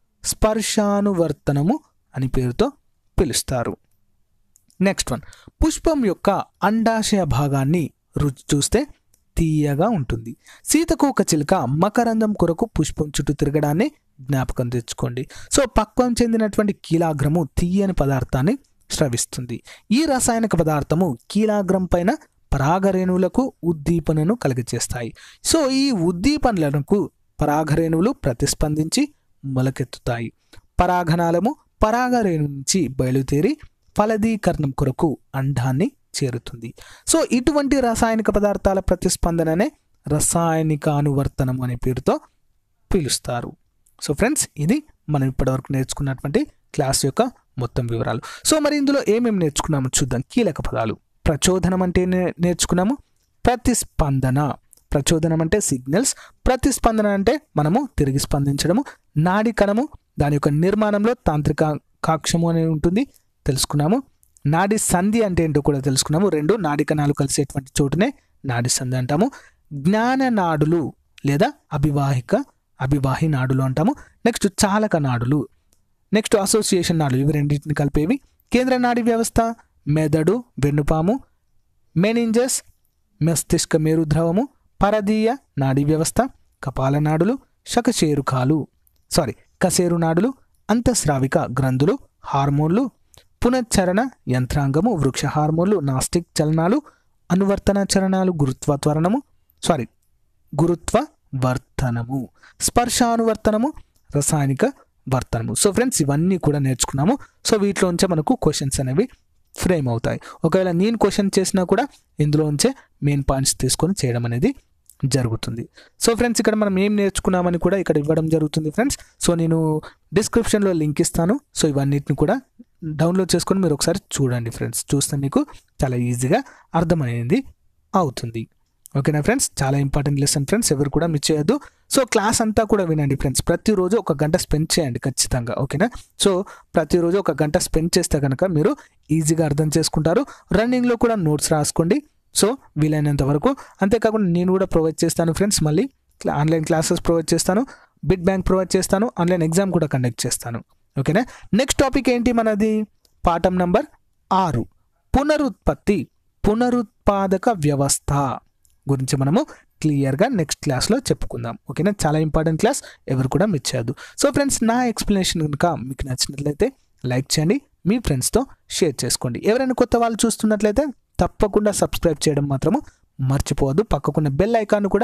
స్పర్శానువర్తనము అని పేరుతో పిలుస్తారు నెక్స్ట్ వన్ పుష్పం యొక్క అండాశయ భాగాన్ని రుచి చూస్తే తీయగా ఉంటుంది సీతకోక చిలుక మకరందం కొరకు పుష్పం చుట్టూ తిరగడాన్ని జ్ఞాపకం తెచ్చుకోండి సో పక్వం చెందినటువంటి కీలాగ్రము తీయని పదార్థాన్ని స్రవిస్తుంది ఈ రసాయనిక పదార్థము కీలాగ్రం పైన పరాగరేణువులకు ఉద్దీపనను కలిగజేస్తాయి సో ఈ ఉద్దీపనలకు పరాగరేణువులు ప్రతిస్పందించి మొలకెత్తుతాయి పరాగనాళము పరాగరేణు నుంచి బయలుదేరి ఫలదీకరణం కొరకు అండాన్ని చేరుతుంది సో ఇటువంటి రసాయనిక పదార్థాల ప్రతిస్పందననే రసాయనిక అనువర్తనం అనే పేరుతో పిలుస్తారు సో ఫ్రెండ్స్ ఇది మనం ఇప్పటివరకు నేర్చుకున్నటువంటి క్లాస్ యొక్క మొత్తం వివరాలు సో మరి ఇందులో ఏమేమి నేర్చుకున్నామో చూద్దాం కీలక పదాలు ప్రచోదనం అంటే నే- నేర్చుకున్నాము ప్రతిస్పందన ప్రచోదనం అంటే సిగ్నల్స్ ప్రతిస్పందన అంటే మనము తిరిగి స్పందించడము నాడి కణము దాని యొక్క నిర్మాణంలో తాంత్రిక కాక్షము అనేది ఉంటుంది తెలుసుకున్నాము నాడి సంధి అంటే ఏంటో కూడా తెలుసుకున్నాము రెండు నాడి కణాలు కలిసేటువంటి చోటునే నాడి సంధి అంటాము జ్ఞాన నాడులు లేదా అభివాహిక అభివాహి నాడులు అంటాము నెక్స్ట్ చాలక నాడులు నెక్స్ట్ అసోసియేషన్ నాడులు ఇవి రెండింటిని కలిపేవి కేంద్ర నాడి వ్యవస్థ మెదడు వెన్నుపాము మెనింజస్ మస్తిష్క మేరుద్రవము పరదీయ నాడీ వ్యవస్థ కపాల నాడులు శకశేరుకాలు సారీ కశేరు నాడులు అంతఃస్రావిక గ్రంథులు హార్మోన్లు పునశ్చరణ యంత్రాంగము వృక్ష హార్మోన్లు నాస్టిక్ చలనాలు అనువర్తన చలనాలు గురుత్వ త్వరణము సారీ గురుత్వ వర్తనము స్పర్శానువర్తనము రసాయనిక వర్తనము సో ఫ్రెండ్స్ ఇవన్నీ కూడా నేర్చుకున్నాము సో వీటిలోంచే మనకు క్వశ్చన్స్ అనేవి ఫ్రేమ్ అవుతాయి ఒకవేళ నేను క్వశ్చన్ చేసినా కూడా ఇందులోంచే మెయిన్ పాయింట్స్ తీసుకొని చేయడం అనేది జరుగుతుంది సో ఫ్రెండ్స్ ఇక్కడ మనం ఏం నేర్చుకున్నామని కూడా ఇక్కడ ఇవ్వడం జరుగుతుంది ఫ్రెండ్స్ సో నేను డిస్క్రిప్షన్లో లింక్ ఇస్తాను సో ఇవన్నిటిని కూడా డౌన్లోడ్ చేసుకొని మీరు ఒకసారి చూడండి ఫ్రెండ్స్ చూస్తే మీకు చాలా ఈజీగా అర్థమనేది అవుతుంది ఓకేనా ఫ్రెండ్స్ చాలా ఇంపార్టెంట్ లెసన్ ఫ్రెండ్స్ ఎవరు కూడా మిస్ చేయొద్దు సో క్లాస్ అంతా కూడా వినండి ఫ్రెండ్స్ ప్రతిరోజు ఒక గంట స్పెండ్ చేయండి ఖచ్చితంగా ఓకేనా సో ప్రతిరోజు ఒక గంట స్పెండ్ చేస్తే కనుక మీరు ఈజీగా అర్థం చేసుకుంటారు రన్నింగ్లో కూడా నోట్స్ రాసుకోండి సో వీలైనంత వరకు అంతేకాకుండా నేను కూడా ప్రొవైడ్ చేస్తాను ఫ్రెండ్స్ మళ్ళీ క్లా- ఆన్లైన్ క్లాసెస్ ప్రొవైడ్ చేస్తాను బిట్ బ్యాంక్ ప్రొవైడ్ చేస్తాను ఆన్లైన్ ఎగ్జామ్ కూడా కండక్ట్ చేస్తాను ఓకేనా నెక్స్ట్ టాపిక్ ఏంటి మనది పాఠం నంబర్ ఆరు పునరుత్పత్తి పునరుత్పాదక వ్యవస్థ గురించి మనము క్లియర్గా నెక్స్ట్ క్లాస్లో చెప్పుకుందాం ఓకేనా చాలా ఇంపార్టెంట్ క్లాస్ ఎవరు కూడా మిస్ చేయొద్దు సో ఫ్రెండ్స్ నా ఎక్స్ప్లెనేషన్ కనుక మీకు నచ్చినట్లయితే లైక్ చేయండి మీ ఫ్రెండ్స్తో షేర్ చేసుకోండి ఎవరైనా కొత్త వాళ్ళు చూస్తున్నట్లయితే తప్పకుండా సబ్స్క్రైబ్ చేయడం మాత్రము మర్చిపోవద్దు పక్కకున్న బెల్ ఐకాన్ కూడా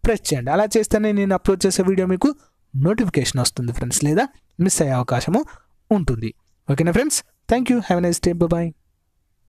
ప్రెస్ చేయండి అలా చేస్తేనే నేను అప్లోడ్ చేసే వీడియో మీకు నోటిఫికేషన్ వస్తుంది ఫ్రెండ్స్ లేదా మిస్ అయ్యే అవకాశము ఉంటుంది ఓకేనా friends thank you have nice day bye